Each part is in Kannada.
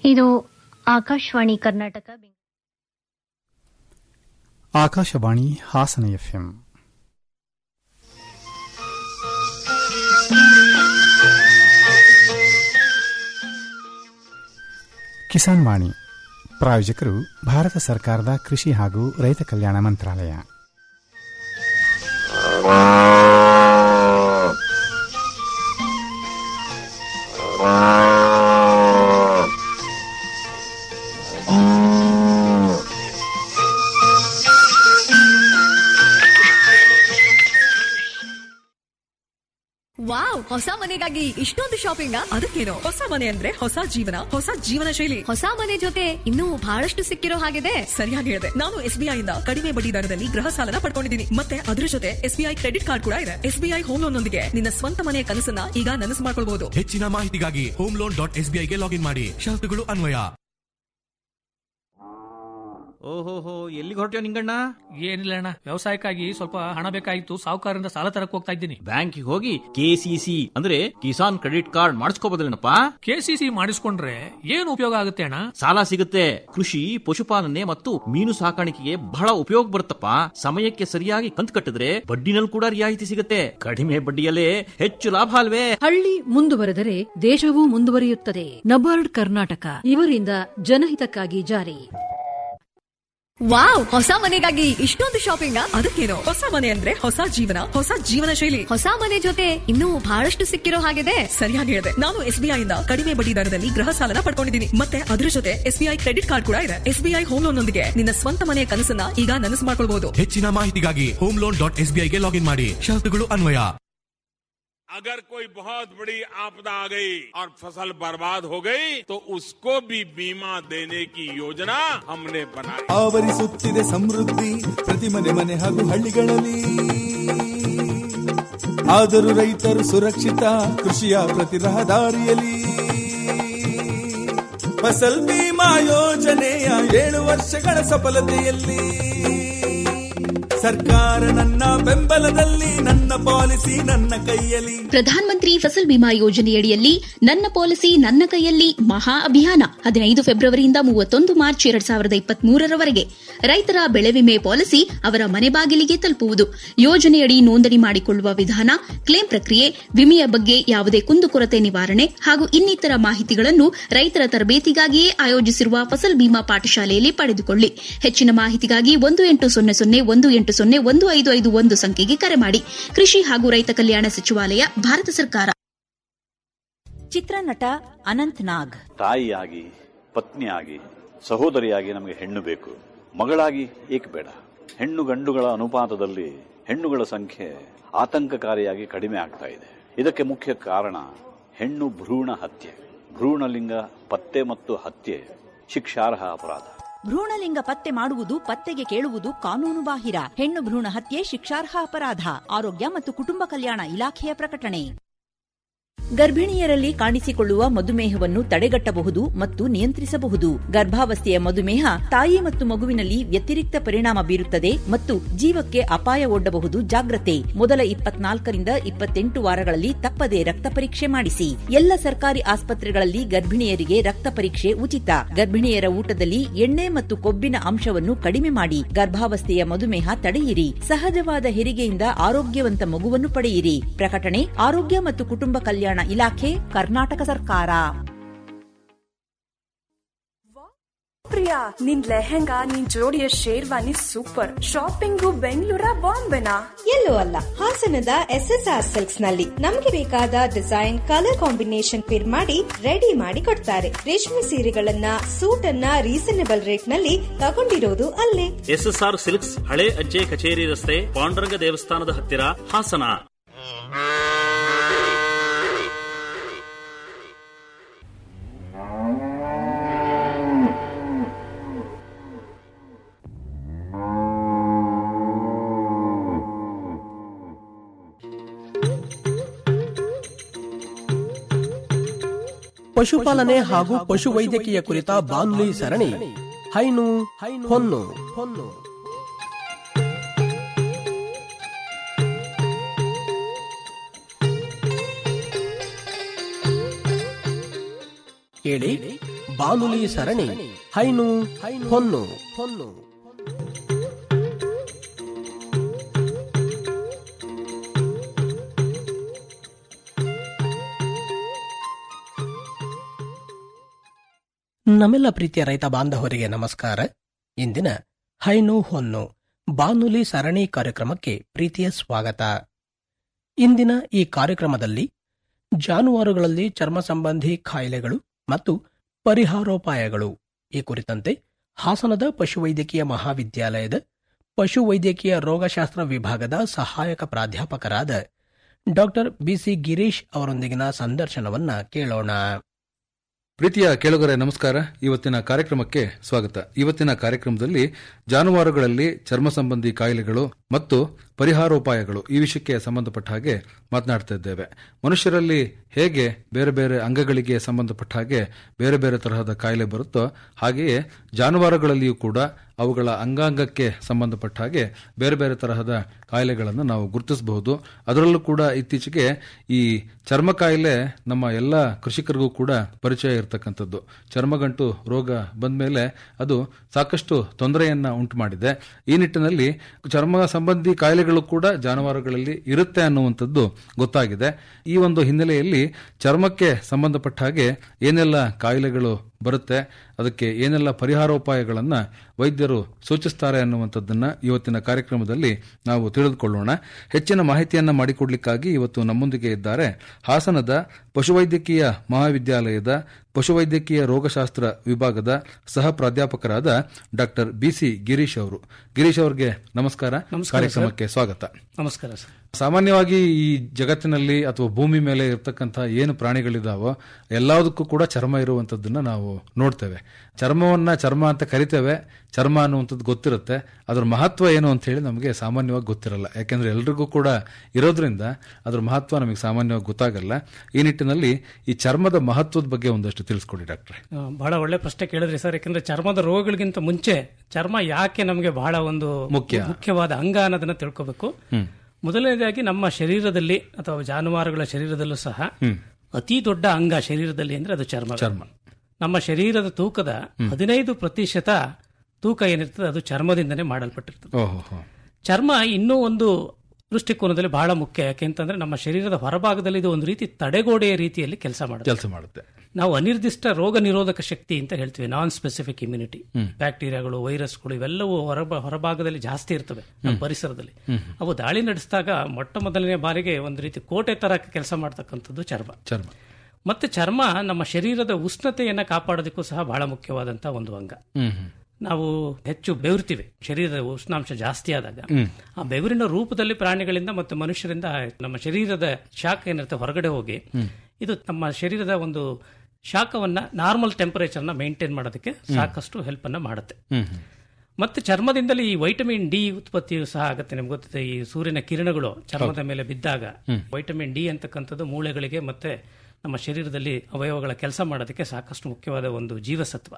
ಇದು ಆಕಾಶವಾಣಿ ಕರ್ನಾಟಕ ಬೆಂಗಳೂರು. ಆಕಾಶವಾಣಿ ಹಾಸನ ಎಫ್ಎಂ ಕಿಸಾನ್ ವಾಣಿ ಪ್ರಾಯೋಜಕರು ಭಾರತ ಸರ್ಕಾರದ ಕೃಷಿ ಹಾಗೂ ರೈತ ಕಲ್ಯಾಣ ಮಂತ್ರಾಲಯ ವಾವ್ ಹೊಸ ಮನೆಗಾಗಿ ಇಷ್ಟೊಂದು ಶಾಪಿಂಗ್ ಅದಕ್ಕೇನು ಹೊಸ ಮನೆ ಅಂದ್ರೆ ಹೊಸ ಜೀವನ ಹೊಸ ಜೀವನ ಶೈಲಿ ಹೊಸ ಮನೆ ಜೊತೆ ಇನ್ನೂ ಬಹಳಷ್ಟು ಸಿಕ್ಕಿರೋ ಹಾಗಿದೆ ಸರಿಯಾಗಿ ಹೇಳಿದೆ ನಾನು ಎಸ್ಬಿಐ ಇಂದ ಕಡಿಮೆ ಬಡ್ಡಿ ದರದಲ್ಲಿ ಗೃಹ ಸಾಲನ ಪಡ್ಕೊಂಡಿದ್ದೀನಿ ಮತ್ತೆ ಅದರ ಜೊತೆ ಎಸ್ಬಿಐ ಕ್ರೆಡಿಟ್ ಕಾರ್ಡ್ ಕೂಡ ಇದೆ ಎಸ್ಬಿಐ ಹೋಮ್ ಲೋನ್ ನೊಂದಿಗೆ ನಿನ್ನ ಸ್ವಂತ ಮನೆಯ ಕನಸನ್ನ ಈಗ ನನಸು ಮಾಡ್ಕೊಳ್ಬಹುದು ಹೆಚ್ಚಿನ ಮಾಹಿತಿಗಾಗಿ ಹೋಮ್ ಲೋನ್ ಡಾಟ್ ಎಸ್ ಗೆ ಲಾಗಿನ್ ಮಾಡಿ ಷರತ್ತುಗಳು ಅನ್ವಯ ಓಹೋಹೋ ಎಲ್ಲಿಗೆ ಹೊರಟ್ಯೋ ನಿಂಗಣ್ಣ ಏನಿಲ್ಲ ಅಣ್ಣ ವ್ಯವಸಾಯಕ್ಕಾಗಿ ಸ್ವಲ್ಪ ಹಣ ಬೇಕಾಗಿತ್ತು ಸಾಹುಕಾರರಿಂದ ಸಾಲ ತರಕ್ ಹೋಗ್ತಾ ಇದ್ದೀನಿ ಬ್ಯಾಂಕಿಗೆ ಹೋಗಿ ಕೆಸಿಸಿ ಅಂದ್ರೆ ಕಿಸಾನ್ ಕ್ರೆಡಿಟ್ ಕಾರ್ಡ್ ಮಾಡಿಸ್ಕೋಬೋದಲ್ಲೇನಪ್ಪ ಕೆಸಿಸಿ ಮಾಡಿಸ್ಕೊಂಡ್ರೆ ಏನು ಉಪಯೋಗ ಆಗುತ್ತೆ ಅಣ್ಣ ಸಾಲ ಸಿಗುತ್ತೆ ಕೃಷಿ ಪಶುಪಾಲನೆ ಮತ್ತು ಮೀನು ಸಾಕಾಣಿಕೆಗೆ ಬಹಳ ಉಪಯೋಗ ಬರುತ್ತಪ್ಪ ಸಮಯಕ್ಕೆ ಸರಿಯಾಗಿ ಕಂತು ಕಟ್ಟಿದ್ರೆ ಬಡ್ಡಿನಲ್ಲಿ ಕೂಡ ರಿಯಾಯಿತಿ ಸಿಗುತ್ತೆ ಕಡಿಮೆ ಬಡ್ಡಿಯಲ್ಲೇ ಹೆಚ್ಚು ಲಾಭ ಅಲ್ವೇ ಹಳ್ಳಿ ಮುಂದುವರೆದರೆ ದೇಶವೂ ಮುಂದುವರಿಯುತ್ತದೆ ನಬಾರ್ಡ್ ಕರ್ನಾಟಕ ಇವರಿಂದ ಜನಹಿತಕ್ಕಾಗಿ ಜಾರಿ ವಾವ್ ಹೊಸ ಮನೆಗಾಗಿ ಇಷ್ಟೊಂದು ಶಾಪಿಂಗ್ ಅದಕ್ಕೇನು ಹೊಸ ಮನೆ ಅಂದ್ರೆ ಹೊಸ ಜೀವನ ಹೊಸ ಜೀವನ ಶೈಲಿ ಹೊಸ ಮನೆ ಜೊತೆ ಇನ್ನೂ ಬಹಳಷ್ಟು ಸಿಕ್ಕಿರೋ ಹಾಗಿದೆ ಸರಿಯಾಗಿ ಹೇಳಿದೆ ನಾನು ಎಸ್ಬಿಐ ಇಂದ ಕಡಿಮೆ ಬಡ್ಡಿ ದರದಲ್ಲಿ ಗೃಹ ಸಾಲನ ಪಡ್ಕೊಂಡಿದ್ದೀನಿ ಮತ್ತೆ ಅದರ ಜೊತೆ ಎಸ್ಬಿಐ ಕ್ರೆಡಿಟ್ ಕಾರ್ಡ್ ಕೂಡ ಇದೆ ಎಸ್ಬಿಐ ಹೋಮ್ ಲೋನ್ ನೊಂದಿಗೆ ನಿನ್ನ ಸ್ವಂತ ಮನೆಯ ಕನಸನ್ನ ಈಗ ನನಸು ಮಾಡ್ಕೊಳ್ಬಹುದು ಹೆಚ್ಚಿನ ಮಾಹಿತಿಗಾಗಿ ಹೋಮ್ ಲೋನ್ ಡಾಟ್ ಎಸ್ ಗೆ ಲಾಗಿನ್ ಮಾಡಿ ಷರತ್ತುಗಳು ಅನ್ವಯ अगर कोई बहुत बड़ी आपदा आ गई और फसल बर्बाद हो गई तो उसको भी बीमा देने की योजना हमने बनाई ಆವರಿಸುತ್ತಿದೆ ಸಮೃದ್ಧಿ ಪ್ರತಿ ಮನೆ ಮನೆ ಹಾಗೂ ಹಳ್ಳಿಗಳಲ್ಲಿ ಆದರೂ ರೈತರು ಸುರಕ್ಷಿತ ಕೃಷಿಯ ಪ್ರತಿ ರಹದಾರಿಯಲ್ಲಿ ಫಸಲ್ ಬಿಮಾ ಯೋಜನೆಯ ಏಳು ವರ್ಷಗಳ ಸಫಲತೆಯಲ್ಲಿ ಸರ್ಕಾರ ನನ್ನ ಬೆಂಬಲದಲ್ಲಿ ನನ್ನ ಪಾಲಿಸಿ ನನ್ನ ಕೈಯಲ್ಲಿ ಪ್ರಧಾನ ಮಂತ್ರಿ ಫಸಲ್ ಬಿಮಾ ಯೋಜನೆಯಡಿಯಲ್ಲಿ ನನ್ನ ಪಾಲಿಸಿ ನನ್ನ ಕೈಯಲ್ಲಿ ಮಹಾ ಅಭಿಯಾನ ಹದಿನೈದು ಫೆಬ್ರವರಿಯಿಂದ ಮೂವತ್ತೊಂದು ಮಾರ್ಚ್ ಎರಡ್ ಸಾವಿರದ ಇಪ್ಪತ್ಮೂರರವರೆಗೆ ರೈತರ ಬೆಳೆ ವಿಮೆ ಪಾಲಿಸಿ ಅವರ ಮನೆ ಬಾಗಿಲಿಗೆ ತಲುಪುವುದು ಯೋಜನೆಯಡಿ ನೋಂದಣಿ ಮಾಡಿಕೊಳ್ಳುವ ವಿಧಾನ ಕ್ಲೇಮ್ ಪ್ರಕ್ರಿಯೆ ವಿಮೆಯ ಬಗ್ಗೆ ಯಾವುದೇ ಕುಂದುಕೊರತೆ ನಿವಾರಣೆ ಹಾಗೂ ಇನ್ನಿತರ ಮಾಹಿತಿಗಳನ್ನು ರೈತರ ತರಬೇತಿಗಾಗಿಯೇ ಆಯೋಜಿಸಿರುವ ಫಸಲ್ ಬಿಮಾ ಪಾಠಶಾಲೆಯಲ್ಲಿ ಪಡೆದುಕೊಳ್ಳಿ ಹೆಚ್ಚಿನ ಮಾಹಿತಿಗಾಗಿ ಒಂದು ಎಂಟು ಸೊನ್ನೆ ಸೊನ್ನೆ ಒಂದು ಎಂಟು ಸೊನ್ನೆ ಒಂದು ಐದು ಐದು ಒಂದು ಸಂಖ್ಯೆಗೆ ಕರೆ ಮಾಡಿ ಕೃಷಿ ಹಾಗೂ ರೈತ ಕಲ್ಯಾಣ ಸಚಿವಾಲಯ ಭಾರತ ಸರ್ಕಾರ ಚಿತ್ರನಟ ಅನಂತ್ ನಾಗ್ ತಾಯಿಯಾಗಿ ಪತ್ನಿಯಾಗಿ ಸಹೋದರಿಯಾಗಿ ನಮಗೆ ಹೆಣ್ಣು ಬೇಕು ಮಗಳಾಗಿ ಏಕೆ ಬೇಡ ಹೆಣ್ಣು ಗಂಡುಗಳ ಅನುಪಾತದಲ್ಲಿ ಹೆಣ್ಣುಗಳ ಸಂಖ್ಯೆ ಆತಂಕಕಾರಿಯಾಗಿ ಕಡಿಮೆ ಆಗ್ತಾ ಇದೆ ಇದಕ್ಕೆ ಮುಖ್ಯ ಕಾರಣ ಹೆಣ್ಣು ಭ್ರೂಣ ಹತ್ಯೆ ಭ್ರೂಣಲಿಂಗ ಪತ್ತೆ ಮತ್ತು ಹತ್ಯೆ ಶಿಕ್ಷಾರ್ಹ ಅಪರಾಧ ಭ್ರೂಣಲಿಂಗ ಪತ್ತೆ ಮಾಡುವುದು ಪತ್ತೆಗೆ ಕೇಳುವುದು ಕಾನೂನು ಬಾಹಿರ ಹೆಣ್ಣು ಭ್ರೂಣ ಹತ್ಯೆ ಶಿಕ್ಷಾರ್ಹ ಅಪರಾಧ ಆರೋಗ್ಯ ಮತ್ತು ಕುಟುಂಬ ಕಲ್ಯಾಣ ಇಲಾಖೆಯ ಪ್ರಕಟಣೆ ಗರ್ಭಿಣಿಯರಲ್ಲಿ ಕಾಣಿಸಿಕೊಳ್ಳುವ ಮಧುಮೇಹವನ್ನು ತಡೆಗಟ್ಟಬಹುದು ಮತ್ತು ನಿಯಂತ್ರಿಸಬಹುದು ಗರ್ಭಾವಸ್ಥೆಯ ಮಧುಮೇಹ ತಾಯಿ ಮತ್ತು ಮಗುವಿನಲ್ಲಿ ವ್ಯತಿರಿಕ್ತ ಪರಿಣಾಮ ಬೀರುತ್ತದೆ ಮತ್ತು ಜೀವಕ್ಕೆ ಅಪಾಯ ಒಡ್ಡಬಹುದು ಜಾಗ್ರತೆ ಮೊದಲ ಇಪ್ಪತ್ನಾಲ್ಕರಿಂದ ಇಪ್ಪತ್ತೆಂಟು ವಾರಗಳಲ್ಲಿ ತಪ್ಪದೆ ರಕ್ತ ಪರೀಕ್ಷೆ ಮಾಡಿಸಿ ಎಲ್ಲ ಸರ್ಕಾರಿ ಆಸ್ಪತ್ರೆಗಳಲ್ಲಿ ಗರ್ಭಿಣಿಯರಿಗೆ ರಕ್ತ ಪರೀಕ್ಷೆ ಉಚಿತ ಗರ್ಭಿಣಿಯರ ಊಟದಲ್ಲಿ ಎಣ್ಣೆ ಮತ್ತು ಕೊಬ್ಬಿನ ಅಂಶವನ್ನು ಕಡಿಮೆ ಮಾಡಿ ಗರ್ಭಾವಸ್ಥೆಯ ಮಧುಮೇಹ ತಡೆಯಿರಿ ಸಹಜವಾದ ಹೆರಿಗೆಯಿಂದ ಆರೋಗ್ಯವಂತ ಮಗುವನ್ನು ಪಡೆಯಿರಿ ಪ್ರಕಟಣೆ ಆರೋಗ್ಯ ಮತ್ತು ಕುಟುಂಬ ಕಲ್ಯಾಣ ಇಲಾಖೆ ಕರ್ನಾಟಕ ಸರ್ಕಾರ ಪ್ರಿಯಾ ನಿನ್ ಲೆಹೆಂಗಾ ನಿನ್ ಜೋಡಿಯ ಶೇರ್ವಾನಿ ಸೂಪರ್ ಶಾಪಿಂಗು ಬೆಂಗಳೂರ ಬಾಂಬೆನಾ ಎಲ್ಲೂ ಅಲ್ಲ ಹಾಸನದ ಎಸ್ ಎಸ್ ಆರ್ ಸಿಲ್ಕ್ಸ್ ನಲ್ಲಿ ನಮ್ಗೆ ಬೇಕಾದ ಡಿಸೈನ್ ಕಲರ್ ಕಾಂಬಿನೇಷನ್ ಪಿರ್ ಮಾಡಿ ರೆಡಿ ಮಾಡಿ ಕೊಡ್ತಾರೆ ರೇಷ್ಮೆ ಸೀರೆಗಳನ್ನ ಸೂಟ್ ಅನ್ನ ರೀಸನೇಬಲ್ ರೇಟ್ ನಲ್ಲಿ ತಗೊಂಡಿರೋದು ಅಲ್ಲೇ ಎಸ್ಎಸ್ಆರ್ ಸಿಲ್ಕ್ಸ್ ಹಳೆ ಅಜ್ಜೆ ಕಚೇರಿ ರಸ್ತೆ ಪಾಂಡುರಂಗ ದೇವಸ್ಥಾನದ ಹತ್ತಿರ ಹಾಸನ ಪಶುಪಾಲನೆ ಹಾಗೂ ಪಶುವೈದ್ಯಕೀಯ ಕುರಿತ ಬಾನುಲಿ ಸರಣಿ ಹೈನು ಹೊನ್ನು ಹೊನ್ನು ಕೇಳಿ ಬಾನುಲಿ ಸರಣಿ ಹೈನು ಹೊನ್ನು ಹೊನ್ನು ನಮ್ಮೆಲ್ಲ ಪ್ರೀತಿಯ ರೈತ ಬಾಂಧವರಿಗೆ ನಮಸ್ಕಾರ ಇಂದಿನ ಹೈನು ಹೊನ್ನು ಬಾನುಲಿ ಸರಣಿ ಕಾರ್ಯಕ್ರಮಕ್ಕೆ ಪ್ರೀತಿಯ ಸ್ವಾಗತ ಇಂದಿನ ಈ ಕಾರ್ಯಕ್ರಮದಲ್ಲಿ ಜಾನುವಾರುಗಳಲ್ಲಿ ಚರ್ಮ ಸಂಬಂಧಿ ಕಾಯಿಲೆಗಳು ಮತ್ತು ಪರಿಹಾರೋಪಾಯಗಳು ಈ ಕುರಿತಂತೆ ಹಾಸನದ ಪಶುವೈದ್ಯಕೀಯ ಮಹಾವಿದ್ಯಾಲಯದ ಪಶುವೈದ್ಯಕೀಯ ರೋಗಶಾಸ್ತ್ರ ವಿಭಾಗದ ಸಹಾಯಕ ಪ್ರಾಧ್ಯಾಪಕರಾದ ಡಾಕ್ಟರ್ ಬಿಸಿ ಗಿರೀಶ್ ಅವರೊಂದಿಗಿನ ಸಂದರ್ಶನವನ್ನ ಕೇಳೋಣ ಪ್ರೀತಿಯ ಕೇಳುಗರೆ ನಮಸ್ಕಾರ ಇವತ್ತಿನ ಕಾರ್ಯಕ್ರಮಕ್ಕೆ ಸ್ವಾಗತ ಇವತ್ತಿನ ಕಾರ್ಯಕ್ರಮದಲ್ಲಿ ಜಾನುವಾರುಗಳಲ್ಲಿ ಚರ್ಮ ಸಂಬಂಧಿ ಕಾಯಿಲೆಗಳು ಮತ್ತು ಪರಿಹಾರೋಪಾಯಗಳು ಈ ವಿಷಯಕ್ಕೆ ಸಂಬಂಧಪಟ್ಟ ಹಾಗೆ ಮಾತನಾಡ್ತಾ ಇದ್ದೇವೆ ಮನುಷ್ಯರಲ್ಲಿ ಹೇಗೆ ಬೇರೆ ಬೇರೆ ಅಂಗಗಳಿಗೆ ಸಂಬಂಧಪಟ್ಟ ಹಾಗೆ ಬೇರೆ ಬೇರೆ ತರಹದ ಕಾಯಿಲೆ ಬರುತ್ತೋ ಹಾಗೆಯೇ ಜಾನುವಾರುಗಳಲ್ಲಿಯೂ ಕೂಡ ಅವುಗಳ ಅಂಗಾಂಗಕ್ಕೆ ಸಂಬಂಧಪಟ್ಟ ಹಾಗೆ ಬೇರೆ ಬೇರೆ ತರಹದ ಕಾಯಿಲೆಗಳನ್ನು ನಾವು ಗುರುತಿಸಬಹುದು ಅದರಲ್ಲೂ ಕೂಡ ಇತ್ತೀಚೆಗೆ ಈ ಚರ್ಮ ಕಾಯಿಲೆ ನಮ್ಮ ಎಲ್ಲ ಕೃಷಿಕರಿಗೂ ಕೂಡ ಪರಿಚಯ ಇರತಕ್ಕಂಥದ್ದು ಚರ್ಮಗಂಟು ರೋಗ ಬಂದ ಮೇಲೆ ಅದು ಸಾಕಷ್ಟು ತೊಂದರೆಯನ್ನ ಉಂಟು ಮಾಡಿದೆ ಈ ನಿಟ್ಟಿನಲ್ಲಿ ಚರ್ಮ ಸಂಬಂಧಿ ಕಾಯಿಲೆಗಳು ಕೂಡ ಜಾನುವಾರುಗಳಲ್ಲಿ ಇರುತ್ತೆ ಅನ್ನುವಂಥದ್ದು ಗೊತ್ತಾಗಿದೆ ಈ ಒಂದು ಹಿನ್ನೆಲೆಯಲ್ಲಿ ಚರ್ಮಕ್ಕೆ ಸಂಬಂಧಪಟ್ಟ ಹಾಗೆ ಏನೆಲ್ಲ ಕಾಯಿಲೆಗಳು ಬರುತ್ತೆ ಅದಕ್ಕೆ ಏನೆಲ್ಲ ಪರಿಹಾರೋಪಾಯಗಳನ್ನ ವೈದ್ಯರು ಸೂಚಿಸ್ತಾರೆ ಅನ್ನುವಂಥದ್ದನ್ನ ಇವತ್ತಿನ ಕಾರ್ಯಕ್ರಮದಲ್ಲಿ ನಾವು ತಿಳಿದುಕೊಳ್ಳೋಣ ಹೆಚ್ಚಿನ ಮಾಹಿತಿಯನ್ನ ಮಾಡಿಕೊಡ್ಲಿಕ್ಕಾಗಿ ಇವತ್ತು ನಮ್ಮೊಂದಿಗೆ ಇದ್ದಾರೆ ಹಾಸನದ ಪಶುವೈದ್ಯಕೀಯ ಮಹಾವಿದ್ಯಾಲಯದ ಪಶುವೈದ್ಯಕೀಯ ರೋಗಶಾಸ್ತ್ರ ವಿಭಾಗದ ಸಹ ಪ್ರಾಧ್ಯಾಪಕರಾದ ಡಾಕ್ಟರ್ ಬಿಸಿ ಗಿರೀಶ್ ಅವರು ಗಿರೀಶ್ ಅವರಿಗೆ ನಮಸ್ಕಾರ ನಮಸ್ಕಾರ, ಕಾರ್ಯಕ್ರಮಕ್ಕೆ ಸ್ವಾಗತ ನಮಸ್ಕಾರ ಸರ್ ಸಾಮಾನ್ಯವಾಗಿ ಈ ಜಗತ್ತಿನಲ್ಲಿ ಅಥವಾ ಭೂಮಿ ಮೇಲೆ ಇರತಕ್ಕಂತಹ ಏನು ಪ್ರಾಣಿಗಳಿದಾವೋ ಎಲ್ಲದಕ್ಕೂ ಕೂಡ ಚರ್ಮ ಇರುವಂತದ್ದನ್ನ ನಾವು ನೋಡ್ತೇವೆ ಚರ್ಮವನ್ನ ಚರ್ಮ ಅಂತ ಕರಿತೇವೆ ಚರ್ಮ ಅನ್ನುವಂಥದ್ದು ಗೊತ್ತಿರುತ್ತೆ ಅದ್ರ ಮಹತ್ವ ಏನು ಅಂತ ಹೇಳಿ ನಮಗೆ ಸಾಮಾನ್ಯವಾಗಿ ಗೊತ್ತಿರಲ್ಲ ಯಾಕೆಂದ್ರೆ ಎಲ್ರಿಗೂ ಕೂಡ ಇರೋದ್ರಿಂದ ಅದ್ರ ಮಹತ್ವ ನಮಗೆ ಸಾಮಾನ್ಯವಾಗಿ ಗೊತ್ತಾಗಲ್ಲ ಈ ನಿಟ್ಟಿನಲ್ಲಿ ಈ ಚರ್ಮದ ಮಹತ್ವದ ಬಗ್ಗೆ ಒಂದಷ್ಟು ತಿಳಿಸ್ಕೊಡಿ ಡಾಕ್ಟ್ರೆ ಆ, ಬಹಳ ಒಳ್ಳೆ ಪ್ರಶ್ನೆ ಕೇಳಿದ್ರಿ ಸರ್ ಯಾಕಂದ್ರೆ ಚರ್ಮದ ರೋಗಗಳಿಗಿಂತ ಮುಂಚೆ ಚರ್ಮ ಯಾಕೆ ನಮಗೆ ಬಹಳ ಒಂದು ಮುಖ್ಯ. ಮುಖ್ಯವಾದ ಅಂಗ ಅನ್ನೋದನ್ನ ತಿಳ್ಕೋಬೇಕು ಹ್ಮ್. ಮೊದಲನೇದಾಗಿ ನಮ್ಮ ಶರೀರದಲ್ಲಿ ಅಥವಾ ಜಾನುವಾರುಗಳ ಶರೀರದಲ್ಲೂ ಸಹ ಹ್ಮ್. ಅತಿ ದೊಡ್ಡ ಅಂಗ ಶರೀರದಲ್ಲಿ ಅಂದ್ರೆ ಅದು ಚರ್ಮ ಚರ್ಮ. ನಮ್ಮ ಶರೀರದ ತೂಕದ ಹದಿನೈದು ಪ್ರತಿಶತ ತೂಕ ಏನಿರ್ತದೆ ಅದು ಚರ್ಮದಿಂದನೇ ಮಾಡಲ್ಪಟ್ಟಿರ್ತದೆ ಓಹೋ ಚರ್ಮ ಇನ್ನೂ ಒಂದು ದೃಷ್ಟಿಕೋನದಲ್ಲಿ ಬಹಳ ಮುಖ್ಯ ಯಾಕೆಂತಂದ್ರೆ ನಮ್ಮ ಶರೀರದ ಹೊರಭಾಗದಲ್ಲಿ ಇದು ಒಂದು ರೀತಿ ತಡೆಗೋಡೆಯ ರೀತಿಯಲ್ಲಿ ಕೆಲಸ ಮಾಡುತ್ತೆ ಕೆಲಸ ಮಾಡುತ್ತೆ ನಾವು ಅನಿರ್ದಿಷ್ಟ ರೋಗ ನಿರೋಧಕ ಶಕ್ತಿ ಅಂತ ಹೇಳ್ತೀವಿ ನಾನ್ ಸ್ಪೆಸಿಫಿಕ್ ಇಮ್ಯುನಿಟಿ ಹ್ಮ್. ಬ್ಯಾಕ್ಟೀರಿಯಾಗಳು ವೈರಸ್ಗಳು ಇವೆಲ್ಲವೂ ಹೊರ ಹೊರಭಾಗದಲ್ಲಿ ಜಾಸ್ತಿ ಇರ್ತವೆ ನಮ್ಮ ಪರಿಸರದಲ್ಲಿ ಅವು ದಾಳಿ ನಡೆಸಿದಾಗ ಮೊಟ್ಟ ಮೊದಲನೇ ಬಾರಿಗೆ ಒಂದು ರೀತಿ ಕೋಟೆ ತರ ಕೆಲಸ ಮಾಡ್ತಕ್ಕಂಥದ್ದು ಚರ್ಮ ಚರ್ಮ ಮತ್ತೆ ಚರ್ಮ ನಮ್ಮ ಶರೀರದ ಉಷ್ಣತೆಯನ್ನ ಕಾಪಾಡೋದಕ್ಕೂ ಸಹ ಬಹಳ ಮುಖ್ಯವಾದಂತಹ ಒಂದು ಅಂಗ ಹ್ಮ್ ಹ್ಮ್. ನಾವು ಹೆಚ್ಚು ಬೆವರ್ತೀವಿ ಶರೀರದ ಉಷ್ಣಾಂಶ ಜಾಸ್ತಿ ಆದಾಗ ಹ್ಮ್. ಆ ಬೆವರಿನ ರೂಪದಲ್ಲಿ ಪ್ರಾಣಿಗಳಿಂದ ಮತ್ತು ಮನುಷ್ಯರಿಂದ ನಮ್ಮ ಶರೀರದ ಶಾಖ ಏನಿರುತ್ತೆ ಹೊರಗಡೆ ಹೋಗಿ ಇದು ನಮ್ಮ ಶರೀರದ ಒಂದು ಶಾಖವನ್ನ ನಾರ್ಮಲ್ ಟೆಂಪರೇಚರ್ನ ಮೇಂಟೈನ್ ಮಾಡೋದಕ್ಕೆ ಸಾಕಷ್ಟು ಹೆಲ್ಪ್ ಅನ್ನ ಮಾಡುತ್ತೆ ಹ್ಮ್ ಹ್ಮ್. ಮತ್ತೆ ಚರ್ಮದಿಂದಲೇ ಈ ವೈಟಮಿನ್ ಡಿ ಉತ್ಪತ್ತಿಯು ಸಹ ಆಗುತ್ತೆ ನಿಮ್ಗೆ ಗೊತ್ತಿದೆ ಈ ಸೂರ್ಯನ ಕಿರಣಗಳು ಚರ್ಮದ ಮೇಲೆ ಬಿದ್ದಾಗ ವೈಟಮಿನ್ ಡಿ ಅಂತಕ್ಕಂಥದ್ದು ಮೂಳೆಗಳಿಗೆ ಮತ್ತೆ ನಮ್ಮ ಶರೀರದಲ್ಲಿ ಅವಯವಗಳ ಕೆಲಸ ಮಾಡೋದಕ್ಕೆ ಸಾಕಷ್ಟು ಮುಖ್ಯವಾದ ಒಂದು ಜೀವಸತ್ವ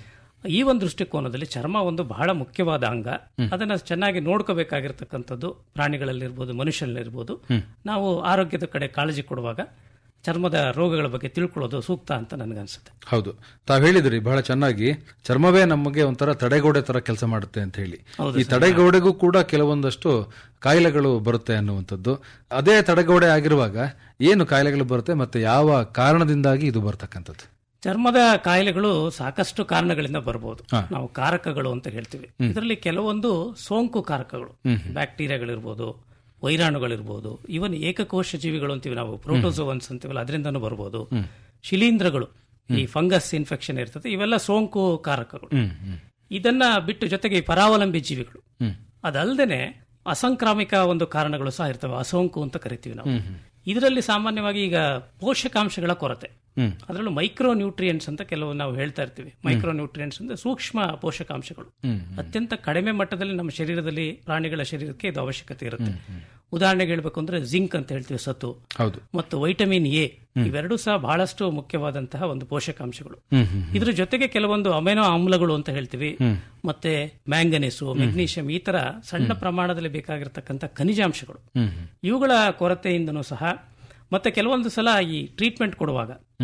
ಈ ಒಂದು ದೃಷ್ಟಿಕೋನದಲ್ಲಿ ಚರ್ಮ ಒಂದು ಬಹಳ ಮುಖ್ಯವಾದ ಅಂಗ ಅದನ್ನ ಚೆನ್ನಾಗಿ ನೋಡ್ಕೋಬೇಕಾಗಿರ್ತಕ್ಕಂಥದ್ದು ಪ್ರಾಣಿಗಳಲ್ಲಿರ್ಬೋದು ಮನುಷ್ಯರಲ್ಲಿರ್ಬೋದು ನಾವು ಆರೋಗ್ಯದ ಕಡೆ ಕಾಳಜಿ ಕೊಡುವಾಗ ಚರ್ಮದ ರೋಗಗಳ ಬಗ್ಗೆ ತಿಳ್ಕೊಳ್ಳೋದು ಸೂಕ್ತ ಅಂತ ನನಗನ್ಸುತ್ತೆ ಹೌದು ತಾವ್ ಹೇಳಿದ್ರಿ ಬಹಳ ಚೆನ್ನಾಗಿ ಚರ್ಮವೇ ನಮಗೆ ಒಂಥರ ತಡೆಗೋಡೆ ತರ ಕೆಲಸ ಮಾಡುತ್ತೆ ಅಂತ ಹೇಳಿ ಹೌದು ಈ ತಡೆಗೋಡೆಗೂ ಕೂಡ ಕೆಲವೊಂದಷ್ಟು ಕಾಯಿಲೆಗಳು ಬರುತ್ತೆ ಅನ್ನುವಂಥದ್ದು ಅದೇ ತಡೆಗೋಡೆ ಆಗಿರುವಾಗ ಏನು ಕಾಯಿಲೆಗಳು ಬರುತ್ತೆ ಮತ್ತೆ ಯಾವ ಕಾರಣದಿಂದಾಗಿ ಇದು ಬರ್ತಕ್ಕಂಥದ್ದು ಚರ್ಮದ ಕಾಯಿಲೆಗಳು ಸಾಕಷ್ಟು ಕಾರಣಗಳಿಂದ ಬರಬಹುದು ನಾವು ಕಾರಕಗಳು ಅಂತ ಹೇಳ್ತೀವಿ ಇದರಲ್ಲಿ ಕೆಲವೊಂದು ಸೋಂಕು ಕಾರಕಗಳು ಬ್ಯಾಕ್ಟೀರಿಯಾಗಳಿರ್ಬೋದು ವೈರಾಣುಗಳಿರ್ಬೋದು ಇವನ್ ಏಕಕೋಶ ಜೀವಿಗಳು ಅಂತೀವಿ ನಾವು ಪ್ರೋಟೋಸೋವನ್ಸ್ ಅಂತೀವಲ್ಲ ಅದರಿಂದನೂ ಬರ್ಬೋದು ಶಿಲೀಂಧ್ರಗಳು ಈ ಫಂಗಸ್ ಇನ್ಫೆಕ್ಷನ್ ಇರ್ತದೆ ಇವೆಲ್ಲ ಸೋಂಕು ಕಾರಕಗಳು ಇದನ್ನ ಬಿಟ್ಟು ಜೊತೆಗೆ ಈ ಪರಾವಲಂಬಿ ಜೀವಿಗಳು ಅದಲ್ಲದೆ ಅಸಂಕ್ರಾಮಿಕ ಒಂದು ಕಾರಣಗಳು ಸಹ ಇರ್ತವೆ ಅಸೋಂಕು ಅಂತ ಕರಿತೀವಿ ನಾವು ಇದರಲ್ಲಿ ಸಾಮಾನ್ಯವಾಗಿ ಈಗ ಪೋಷಕಾಂಶಗಳ ಕೊರತೆ ಅದರಲ್ಲೂ ಮೈಕ್ರೋ ನ್ಯೂಟ್ರಿಯೆಂಟ್ಸ್ ಅಂತ ಕೆಲವು ನಾವು ಹೇಳ್ತಾ ಇರ್ತೀವಿ ಮೈಕ್ರೋ ನ್ಯೂಟ್ರಿಯೆಂಟ್ಸ್ ಅಂದ್ರೆ ಸೂಕ್ಷ್ಮ ಪೋಷಕಾಂಶಗಳು ಅತ್ಯಂತ ಕಡಿಮೆ ಮಟ್ಟದಲ್ಲಿ ನಮ್ಮ ಶರೀರದಲ್ಲಿ ಪ್ರಾಣಿಗಳ ಶರೀರಕ್ಕೆ ಇದು ಅವಶ್ಯಕತೆ ಇರುತ್ತೆ ಉದಾಹರಣೆಗೆ ಹೇಳ್ಬೇಕು ಅಂದ್ರೆ ಜಿಂಕ್ ಅಂತ ಹೇಳ್ತೀವಿ ಸತು ಹೌದು ಮತ್ತು ವೈಟಮಿನ್ ಎ ಇವೆರಡೂ ಸಹ ಬಹಳಷ್ಟು ಮುಖ್ಯವಾದಂತಹ ಒಂದು ಪೋಷಕಾಂಶಗಳು ಹ್ಮ್, ಹ್ಮ್, ಇದ್ರ ಜೊತೆಗೆ ಕೆಲವೊಂದು ಅಮೆನೋ ಆಮ್ಲಗಳು ಅಂತ ಹೇಳ್ತೀವಿ ಮತ್ತೆ ಮ್ಯಾಂಗನೀಸು ಮೆಗ್ನೀಷಿಯಂ ಈ ತರ ಸಣ್ಣ ಪ್ರಮಾಣದಲ್ಲಿ ಬೇಕಾಗಿರ್ತಕ್ಕಂಥ ಖನಿಜಾಂಶಗಳು ಹ್ಮ್, ಇವುಗಳ ಕೊರತೆಯಿಂದನೂ ಸಹ ಮತ್ತೆ ಕೆಲವೊಂದು ಸಲ ಈ ಟ್ರೀಟ್ಮೆಂಟ್ ಕೊಡುವಾಗ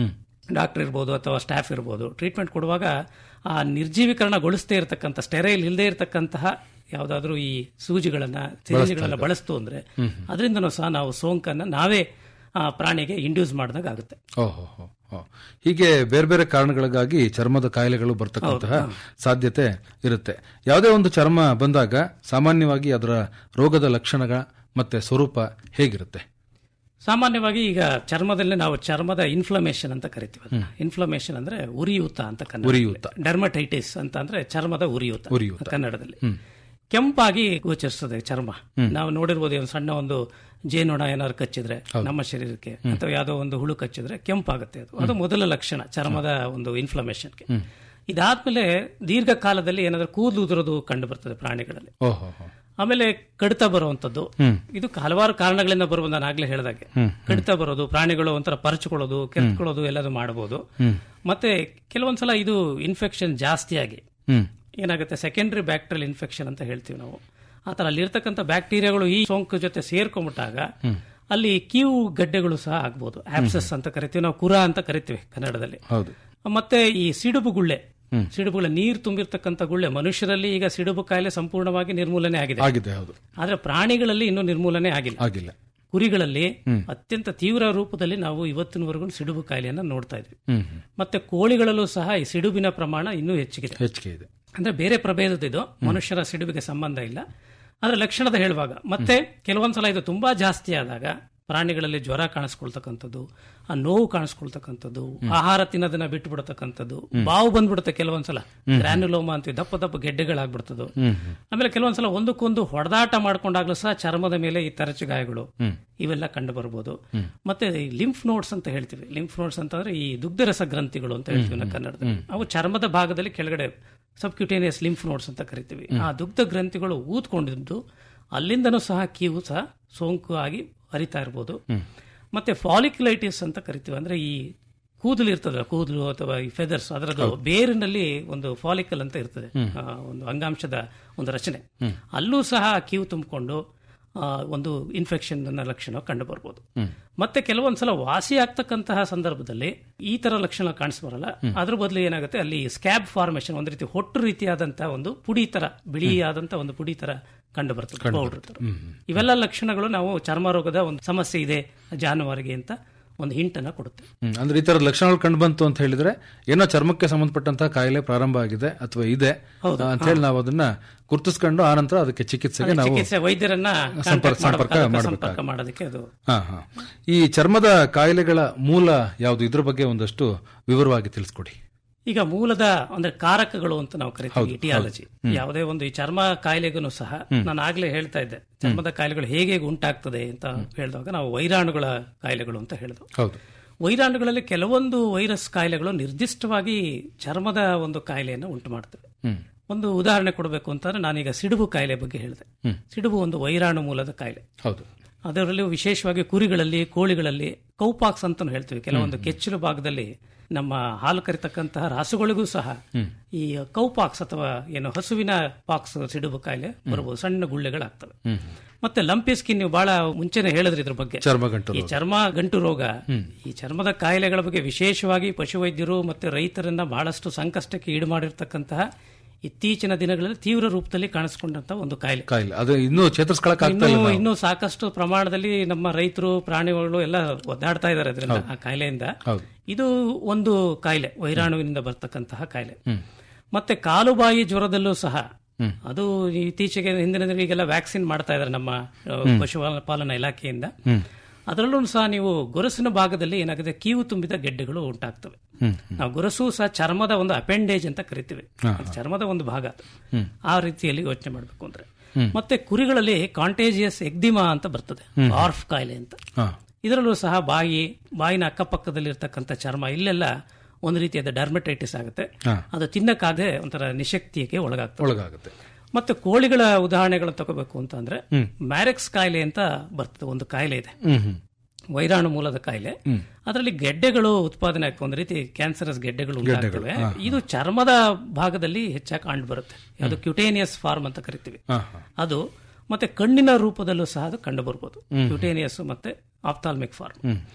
ಡಾಕ್ಟರ್ ಇರ್ಬೋದು ಅಥವಾ ಸ್ಟಾಫ್ ಇರ್ಬೋದು ಟ್ರೀಟ್ಮೆಂಟ್ ಕೊಡುವಾಗ ಆ ನಿರ್ಜೀವೀಕರಣಗೊಳಿಸದೇ ಇರತಕ್ಕಂಥ ಸ್ಟೆರೈಲ್ ಇಲ್ಲದೆ ಇರತಕ್ಕಂತಹ ಯಾವುದಾದ್ರೂ ಈ ಸೂಜಿಗಳನ್ನ ಸಿರಿಂಜ್ಗಳನ್ನ ಇದ್ದಾರೆ. ಬಳಸ್ತು ಅಂದ್ರೆ ಹ್ಮ್. ಅದರಿಂದನೂ ಸಹ ನಾವು ಸೋಂಕನ್ನ ನಾವೇ ಆ ಪ್ರಾಣಿಗೆ ಇಂಡ್ಯೂಸ್ ಮಾಡಿದಾಗ ಆಗುತ್ತೆ ಓಹೋ ಹೋ, ಹೋ. ಹೀಗೆ ಬೇರೆ ಬೇರೆ ಕಾರಣಗಳಿಗಾಗಿ ಚರ್ಮದ ಕಾಯಿಲೆಗಳು ಬರ್ತಕ್ಕಂತಹ ಹೌದು, ಸಾಧ್ಯತೆ ಇರುತ್ತೆ ಯಾವುದೇ ಒಂದು ಚರ್ಮ ಬಂದಾಗ ಸಾಮಾನ್ಯವಾಗಿ ಅದರ ರೋಗದ ಲಕ್ಷಣಗಳ ಮತ್ತೆ ಸ್ವರೂಪ ಹೇಗಿರುತ್ತೆ ಸಾಮಾನ್ಯವಾಗಿ ಈಗ ಚರ್ಮದಲ್ಲಿ ನಾವು ಚರ್ಮದ ಇನ್ಫ್ಲಮೇಷನ್ ಅಂತ ಕರಿತೀವಿ ಅದನ್ನ. ಇನ್ಫ್ಲಮೇಷನ್ ಅಂದ್ರೆ ಉರಿಯೂತ ಅಂತ ಉರಿಯೂತ. ಡರ್ಮಟೈಟಿಸ್ ಅಂತ ಅಂದ್ರೆ ಚರ್ಮದ ಉರಿಯೂತ ಉರಿಯೂತ. ಕನ್ನಡದಲ್ಲಿ ಹ್ಮ್. ಕೆಂಪಾಗಿ ಗೋಚರಿಸ್ತದೆ ಚರ್ಮ ಹ್ಮ್. ನಾವು ನೋಡಿರ್ಬೋದು ಒಂದು ಸಣ್ಣ ಒಂದು ಜೇನುಣ ಏನಾದ್ರು ಕಚ್ಚಿದ್ರೆ ನಮ್ಮ ಶರೀರಕ್ಕೆ ಅಥವಾ ಯಾವುದೋ ಒಂದು ಹುಳು ಕಚ್ಚಿದ್ರೆ ಕೆಂಪಾಗುತ್ತೆ ಅದು ಅದು ಮೊದಲ ಲಕ್ಷಣ ಚರ್ಮದ ಒಂದು ಇನ್ಫ್ಲಮೇಷನ್ಗೆ ಹ್ಮ್. ಇದಾದ್ಮೇಲೆ ದೀರ್ಘಕಾಲದಲ್ಲಿ ಏನಾದ್ರೂ ಕೂದಲು ಉದುರೋದು ಕಂಡು ಬರ್ತದೆ ಪ್ರಾಣಿಗಳಲ್ಲಿ ಓಹೋ ಹೋ. ಆಮೇಲೆ ಕಡಿತ ಬರುವಂತದ್ದು ಹ್ಮ್. ಇದು ಹಲವಾರು ಕಾರಣಗಳಿಂದ ಬರ್ಬೋದು ನಾನು ಆಗ್ಲೇ ಹೇಳಿದಾಗೆ ಹ್ಮ್. ಕಡಿತ ಬರೋದು ಪ್ರಾಣಿಗಳು ಒಂಥರ ಪರಚಿಕೊಳ್ಳೋದು ಕೆತ್ಕೊಳ್ಳೋದು ಎಲ್ಲದು ಮಾಡಬಹುದು ಹ್ಮ್. ಮತ್ತೆ ಕೆಲವೊಂದ್ಸಲ ಇದು ಇನ್ಫೆಕ್ಷನ್ ಜಾಸ್ತಿಯಾಗಿ ಹ್ಮ್. ಏನಾಗುತ್ತೆ ಸೆಕೆಂಡರಿ ಬ್ಯಾಕ್ಟೀರಿಯಲ್ ಇನ್ಫೆಕ್ಷನ್ ಅಂತ ಹೇಳ್ತೀವಿ ನಾವು ಆ ತರ ಅಲ್ಲಿರ್ತಕ್ಕಂಥ ಬ್ಯಾಕ್ಟೀರಿಯಾಗಳು ಈ ಸೋಂಕು ಜೊತೆ ಸೇರ್ಕೊಂಡ್ಬಿಟ್ಟಾಗ ಅಲ್ಲಿ ಕೀವು ಗಡ್ಡೆಗಳು ಸಹ ಆಗ್ಬೋದು ಆಪ್ಸಸ್ ಅಂತ ಕರಿತೀವಿ ನಾವು ಕುರ ಅಂತ ಕರಿತೀವಿ ಕನ್ನಡದಲ್ಲಿ ಹೌದು ಮತ್ತೆ ಈ ಸಿಡುಬು ಗುಳ್ಳೆ ಹ್ಮ್. ಸಿಡುಬುಗಳ ನೀರು ತುಂಬಿರ್ತಕ್ಕಂಥ ಗುಳ್ಳೆ ಮನುಷ್ಯರಲ್ಲಿ ಈಗ ಸಿಡುಬು ಕಾಯಿಲೆ ಸಂಪೂರ್ಣವಾಗಿ ನಿರ್ಮೂಲನೆ ಆಗಿದೆ ಆಗಿದೆ ಹೌದು ಆದ್ರೆ ಪ್ರಾಣಿಗಳಲ್ಲಿ ಇನ್ನೂ ನಿರ್ಮೂಲನೆ ಆಗಿಲ್ಲ ಆಗಿಲ್ಲ ಕುರಿಗಳಲ್ಲಿ ಹ್ಮ್. ಅತ್ಯಂತ ತೀವ್ರ ರೂಪದಲ್ಲಿ ನಾವು ಇವತ್ತಿನವರೆಗೂ ಸಿಡುಬು ಕಾಯಿಲೆಯನ್ನ ನೋಡ್ತಾ ಇದ್ವಿ ಹ್ಮ್ ಹ್ಮ್. ಮತ್ತೆ ಕೋಳಿಗಳಲ್ಲೂ ಸಹ ಈ ಸಿಡುಬಿನ ಪ್ರಮಾಣ ಇನ್ನೂ ಹೆಚ್ಚಿಗಿದೆ ಹೆಚ್ಚಿಗೆ ಇದೆ ಅಂದ್ರೆ ಬೇರೆ ಪ್ರಭೇದದ ಇದು ಮನುಷ್ಯರ ಸಿಡುಬಿಗೆ ಸಂಬಂಧ ಇಲ್ಲ ಆದ್ರೆ ಲಕ್ಷಣದ ಹೇಳುವಾಗ ಮತ್ತೆ ಕೆಲವೊಂದ್ಸಲ ಇದು ತುಂಬಾ ಜಾಸ್ತಿ ಆದಾಗ ಪ್ರಾಣಿಗಳಲ್ಲಿ ಜ್ವರ ಕಾಣಿಸ್ಕೊಳ್ತಕ್ಕಂಥದ್ದು ಆ ನೋವು ಕಾಣಿಸ್ಕೊಳ್ತಕ್ಕಂಥದ್ದು ಆಹಾರ ತಿನ್ನೋದನ್ನ ಬಿಟ್ಟು ಬಿಡತಕ್ಕಂಥದ್ದು ಬಾವು ಬಂದ್ಬಿಡುತ್ತೆ ಕೆಲವೊಂದ್ಸಲ ಗ್ರಾನ್ಯುಲೋಮಾ ಅಂತೀವಿ ದಪ್ಪ ದಪ್ಪ ಗೆಡ್ಡೆಗಳಾಗ್ಬಿಡ್ತದ್ದು ಹ್ಮ್ ಹ್ಮ್. ಆಮೇಲೆ ಕೆಲವೊಂದ್ಸಲ ಒಂದಕ್ಕೊಂದು ಹೊಡೆದಾಟ ಮಾಡ್ಕೊಂಡಾಗ್ಲೂ ಸಹ ಚರ್ಮದ ಮೇಲೆ ಈ ತರಚು ಗಾಯಗಳು ಹ್ಮ್. ಇವೆಲ್ಲ ಕಂಡು ಬರ್ಬೋದು ಮತ್ತೆ ಈ ಲಿಂಫ್ ನೋಟ್ಸ್ ಅಂತ ಹೇಳ್ತೀವಿ ಲಿಂಫ್ ನೋಟ್ಸ್ ಅಂತಂದ್ರೆ ಈ ದುಗ್ಧರಸ ಗ್ರಂಥಿಗಳು ಅಂತ ಹೇಳ್ತೀವಿ ನಾವು ಕನ್ನಡದಲ್ಲಿ ಅವು ಚರ್ಮದ ಭಾಗದಲ್ಲಿ ಕೆಳಗಡೆ ಸಬ್ಕ್ಯೂಟೇನಿಯಸ್ ಲಿಂಫ್ ನೋಟ್ಸ್ ಅಂತ ಕರಿತೀವಿ ಆ ದುಗ್ಧ ಗ್ರಂಥಿಗಳು ಊದ್ಕೊಂಡಿದ್ದು ಅಲ್ಲಿಂದನೂ ಸಹ ಕೀವು ಸಹ ಸೋಂಕು ಆಗಿ ಹರಿತಾ ಇರ್ಬೋದು ಮತ್ತೆ ಫಾಲಿಕ್ಯುಲೈಟಿಸ್ ಅಂತ ಕರಿತೀವಿ ಅಂದ್ರೆ ಈ ಕೂದಲು ಇರ್ತದೆ ಕೂದಲು ಅಥವಾ ಈ ಫೆದರ್ಸ್ ಅದರದ್ದು ಬೇರಿನಲ್ಲಿ ಒಂದು ಫಾಲಿಕಲ್ ಅಂತ ಇರ್ತದೆ ಆ, ಒಂದು ಅಂಗಾಂಶದ ಒಂದು ರಚನೆ ಅಲ್ಲೂ ಸಹ ಕೀವು ತುಂಬಿಕೊಂಡು ಆ, ಒಂದು ಇನ್ಫೆಕ್ಷನ್ ಲಕ್ಷಣ ಕಂಡು ಬರ್ಬೋದು ಮತ್ತೆ ಕೆಲವೊಂದ್ಸಲ ವಾಸಿ ಆಗ್ತಕ್ಕಂತಹ ಸಂದರ್ಭದಲ್ಲಿ ಈ ತರ ಲಕ್ಷಣ ಕಾಣಿಸ್ಬರಲ್ಲ ಅದ್ರ ಬದಲು ಏನಾಗುತ್ತೆ ಅಲ್ಲಿ ಸ್ಕ್ಯಾಬ್ ಫಾರ್ಮೇಶನ್ ಒಂದು ರೀತಿ ಹೊಟ್ಟು ರೀತಿಯಾದಂತಹ ಒಂದು ಪುಡಿ ತರ ಬಿಳಿಯಾದಂತ ಒಂದು ಪುಡಿ ತರ ಕಂಡು ಬರ್ತದೆ ಪೌಡರ್ ತರ ಇವೆಲ್ಲ ಲಕ್ಷಣಗಳು ನಾವು ಚರ್ಮ ರೋಗದ ಒಂದು ಸಮಸ್ಯೆ ಇದೆ ಜಾನುವಾರಿಗೆ ಅಂತ ಒಂದು ಹಿಂಟ್ ಅನ್ನ ಕೊಡುತ್ತೆ ಹ್ಮ್. ಅಂದ್ರೆ ಈ ತರದ ಲಕ್ಷಣಗಳು ಕಂಡು ಬಂತು ಅಂತ ಹೇಳಿದ್ರೆ ಏನೋ ಚರ್ಮಕ್ಕೆ ಸಂಬಂಧಪಟ್ಟಂತಹ ಕಾಯಿಲೆ ಪ್ರಾರಂಭ ಆಗಿದೆ ಅಥವಾ ಇದೆ ಹೌದು. ಅಂತ ಹೇಳಿ ನಾವು ಅದನ್ನ ಗುರುತಿಸ್ಕೊಂಡು ಆ ನಂತರ ಅದಕ್ಕೆ ಚಿಕಿತ್ಸೆಗೆ ನಾವು ಚಿಕಿತ್ಸೆ ವೈದ್ಯರನ್ನ ಸಂಪರ್ಕ contact ಸಂಪರ್ಕ ಮಾಡ್ಬೇಕಾಗುತ್ತೆ, ಸಂಪರ್ಕ ಮಾಡಬೇಕಾಗುತ್ತೆ ಮಾಡೋದಕ್ಕೆ ಅದು ಹಾ ಹಾ ಈ ಚರ್ಮದ ಕಾಯಿಲೆಗಳ ಮೂಲ ಯಾವುದು ಇದ್ರ ಬಗ್ಗೆ ಒಂದಷ್ಟು ವಿವರವಾಗಿ ತಿಳಿಸ್ಕೊಡಿ ಈಗ ಮೂಲದ ಅಂದ್ರೆ ಕಾರಕಗಳು ಅಂತ ನಾವು ಕರಿತೀವಿ ಹೌದು, ಇಟಿಯಾಲಜಿ ಹೌದು. ಹ್ಮ್. ಯಾವುದೇ ಒಂದು ಈ ಚರ್ಮ ಕಾಯಿಲೆಗೂ ಸಹ ನಾನು ಆಗ್ಲೇ ಹೇಳ್ತಾ ಇದ್ದೆ ಚರ್ಮದ ಕಾಯಿಲೆಗಳು ಹೇಗೆ ಹೇಗೆ ಉಂಟಾಗ್ತದೆ ಅಂತ ಹೇಳಿದಾಗ ನಾವು ವೈರಾಣುಗಳ ಕಾಯಿಲೆಗಳು ಅಂತ ಹೇಳಿದ್ವು ಹೌದು ವೈರಾಣುಗಳಲ್ಲಿ ಕೆಲವೊಂದು ವೈರಸ್ ಕಾಯಿಲೆಗಳು ನಿರ್ದಿಷ್ಟವಾಗಿ ಚರ್ಮದ ಒಂದು ಕಾಯಿಲೆಯನ್ನು ಉಂಟು ಮಾಡ್ತವೆ ಹ್ಮ್ ಒಂದು ಉದಾಹರಣೆ ಕೊಡಬೇಕು ಅಂತಂದ್ರೆ ನಾನೀಗ ಸಿಡುಬು ಕಾಯಿಲೆ ಬಗ್ಗೆ ಹೇಳಿದೆ ಹ್ಮ್. ಸಿಡುಬು ಒಂದು ವೈರಾಣು ಮೂಲದ ಕಾಯಿಲೆ ಹೌದು ಅದರಲ್ಲಿ ವಿಶೇಷವಾಗಿ ಕುರಿಗಳಲ್ಲಿ ಕೋಳಿಗಳಲ್ಲಿ ಕೌಪಾಕ್ಸ್ ಅಂತ ಹೇಳ್ತೀವಿ ಕೆಲವೊಂದು ಕೆಚ್ಚಲು ಭಾಗದಲ್ಲಿ ನಮ್ಮ ಹಾಲು ಕರಿತಕ್ಕಂತಹ ರಾಸುಗಳಿಗೂ ಸಹ ಈ ಕೌಪಾಕ್ಸ್ ಅಥವಾ ಏನು ಹಸುವಿನ ಪಾಕ್ಸ್ ಸಿಡುಬು ಕಾಯಿಲೆ ಬರಬಹುದು ಸಣ್ಣ ಗುಳ್ಳೆಗಳಾಗ್ತವೆ ಹ್ಮ್ ಮತ್ತೆ ಲಂಪಿ ಸ್ಕಿನ್ ನೀವು ಬಹಳ ಮುಂಚೆನೆ ಹೇಳಿದ್ರಿ ಇದ್ರ ಬಗ್ಗೆ ಚರ್ಮಗಂಟು ಈ ರೋಗ. ಚರ್ಮ ಗಂಟು ರೋಗ ಈ ಚರ್ಮದ ಕಾಯಿಲೆಗಳ ಬಗ್ಗೆ ವಿಶೇಷವಾಗಿ ಪಶುವೈದ್ಯರು ಮತ್ತೆ ರೈತರನ್ನ ಬಹಳಷ್ಟು ಸಂಕಷ್ಟಕ್ಕೆ ಈಡು ಮಾಡಿರ್ತಕ್ಕಂತಹ ಇತ್ತೀಚಿನ ದಿನಗಳಲ್ಲಿ ತೀವ್ರ ರೂಪದಲ್ಲಿ ಕಾಣಿಸ್ಕೊಂಡಂತ ಒಂದು ಕಾಯಿಲೆ ಕಾಯಿಲೆ ಅದು ಇನ್ನೂ ಚೇತರಿಸ್ಕೊಳಕ್ ಆಗ್ತಾ ಇಲ್ಲ ಇನ್ನೂ ನಾವು. ಇನ್ನೂ ಸಾಕಷ್ಟು ಪ್ರಮಾಣದಲ್ಲಿ ನಮ್ಮ ರೈತರು ಪ್ರಾಣಿಗಳು ಎಲ್ಲ ಒದ್ದಾಡ್ತಾ ಇದ್ದಾರೆ ಅದರಿಂದ ಆ ಕಾಯಿಲೆಯಿಂದ ಹೌದು ಇದು ಒಂದು ಕಾಯಿಲೆ ವೈರಾಣುವಿನಿಂದ ಬರ್ತಕ್ಕಂತಹ ಕಾಯಿಲೆ ಹ್ಮ್ ಮತ್ತೆ ಕಾಲುಬಾಯಿ ಜ್ವರದಲ್ಲೂ ಸಹ ಹ್ಮ್. ಅದು ಇತ್ತೀಚೆಗೆ ಹಿಂದಿನ ದಿನಗಳಿಗೆಲ್ಲ ವ್ಯಾಕ್ಸಿನ್ ಮಾಡ್ತಾ ಇದ್ದಾರೆ ನಮ್ಮ ಆ, ಪಶುಪಾಲನಾ ಇಲಾಖೆಯಿಂದ ಹ್ಮ್ ಅದರಲ್ಲೂ ಸಹ ನೀವು ಗೊರಸಿನ ಭಾಗದಲ್ಲಿ ಏನಾಗಿದೆ ಕೀವು ತುಂಬಿದ ಗೆಡ್ಡೆಗಳು ಉಂಟಾಗ್ತವೆ ಹ್ಮ್ ನಾವು ಗೊರಸು ಸಹ ಚರ್ಮದ ಒಂದು ಅಪೆಂಡೇಜ್ ಅಂತ ಕರಿತೀವಿ ಹಾ, ಅದು ಚರ್ಮದ ಒಂದು ಭಾಗ ಅದು. ಹ್ಮ್. ಆ ರೀತಿಯಲ್ಲಿ ಯೋಚನೆ ಮಾಡಬೇಕು ಅಂದ್ರೆ ಹ್ಮ್. ಮತ್ತೆ ಕುರಿಗಳಲ್ಲಿ ಕಾಂಟೇಜಿಯಸ್ ಎಗ್ದಿಮಾ ಅಂತ ಬರ್ತದೆ ಆರ್ಫ್ ಕಾಯಿಲೆ ಅಂತ ಹಾ ಇದರಲ್ಲೂ ಸಹ ಬಾಯಿ ಬಾಯಿನ ಅಕ್ಕಪಕ್ಕದಲ್ಲಿ ಇರ್ತಕ್ಕಂಥ ಚರ್ಮ ಇಲ್ಲೆಲ್ಲ ಒಂದು ರೀತಿಯಾದ ಡರ್ಮಟೈಟಿಸ್ ಆಗುತ್ತೆ ಹಾ. ಅದು ತಿನ್ನಕ್ಕಾಗದೆ ಒಂಥರ ನಿಶಕ್ತಿಗೆ ಒಳಗಾಗ್ತದೆ ಒಳಗಾಗುತ್ತೆ ಮತ್ತೆ ಕೋಳಿಗಳ ಉದಾಹರಣೆಗಳನ್ನು ತಗೋಬೇಕು ಅಂತ ಅಂದ್ರೆ ಹ್ಮ್. ಮ್ಯಾರೆಕ್ಸ್ ಕಾಯಿಲೆ ಅಂತ ಬರ್ತದೆ ಒಂದು ಕಾಯಿಲೆ ಇದೆ ಹ್ಮ್ ಹ್ಮ್ ವೈರಾಣು ಮೂಲದ ಕಾಯಿಲೆ ಹ್ಮ್. ಅದರಲ್ಲಿ ಗೆಡ್ಡೆಗಳು ಉತ್ಪಾದನೆ ಆಗ್ತವೆ ಒಂದು ರೀತಿ ಕ್ಯಾನ್ಸರಸ್ ಗೆಡ್ಡೆಗಳು ಗೆಡ್ಡೆಗಳು, ಉಂಟಾಗ್ತವೆ ಹಾ, ಇದು ಚರ್ಮದ ಭಾಗದಲ್ಲಿ ಹೆಚ್ಚಾಗಿ ಕಾಣ್ ಬರುತ್ತೆ ಅದು ಕ್ಯುಟೇನಿಯಸ್ ಫಾರ್ಮ್ ಅಂತ ಕರಿತೀವಿ ಹಾ ಹಾ ಅದು ಮತ್ತೆ ಕಣ್ಣಿನ ರೂಪದಲ್ಲೂ ಸಹ ಅದು ಕಂಡು ಬರ್ಬೋದು ಹ್ಮ್. ಕ್ಯುಟೇನಿಯಸ್ ಮತ್ತೆ ಆಪ್ತಾಲ್ಮಿಕ್ ಫಾರ್ಮ್ ಹ್ಮ್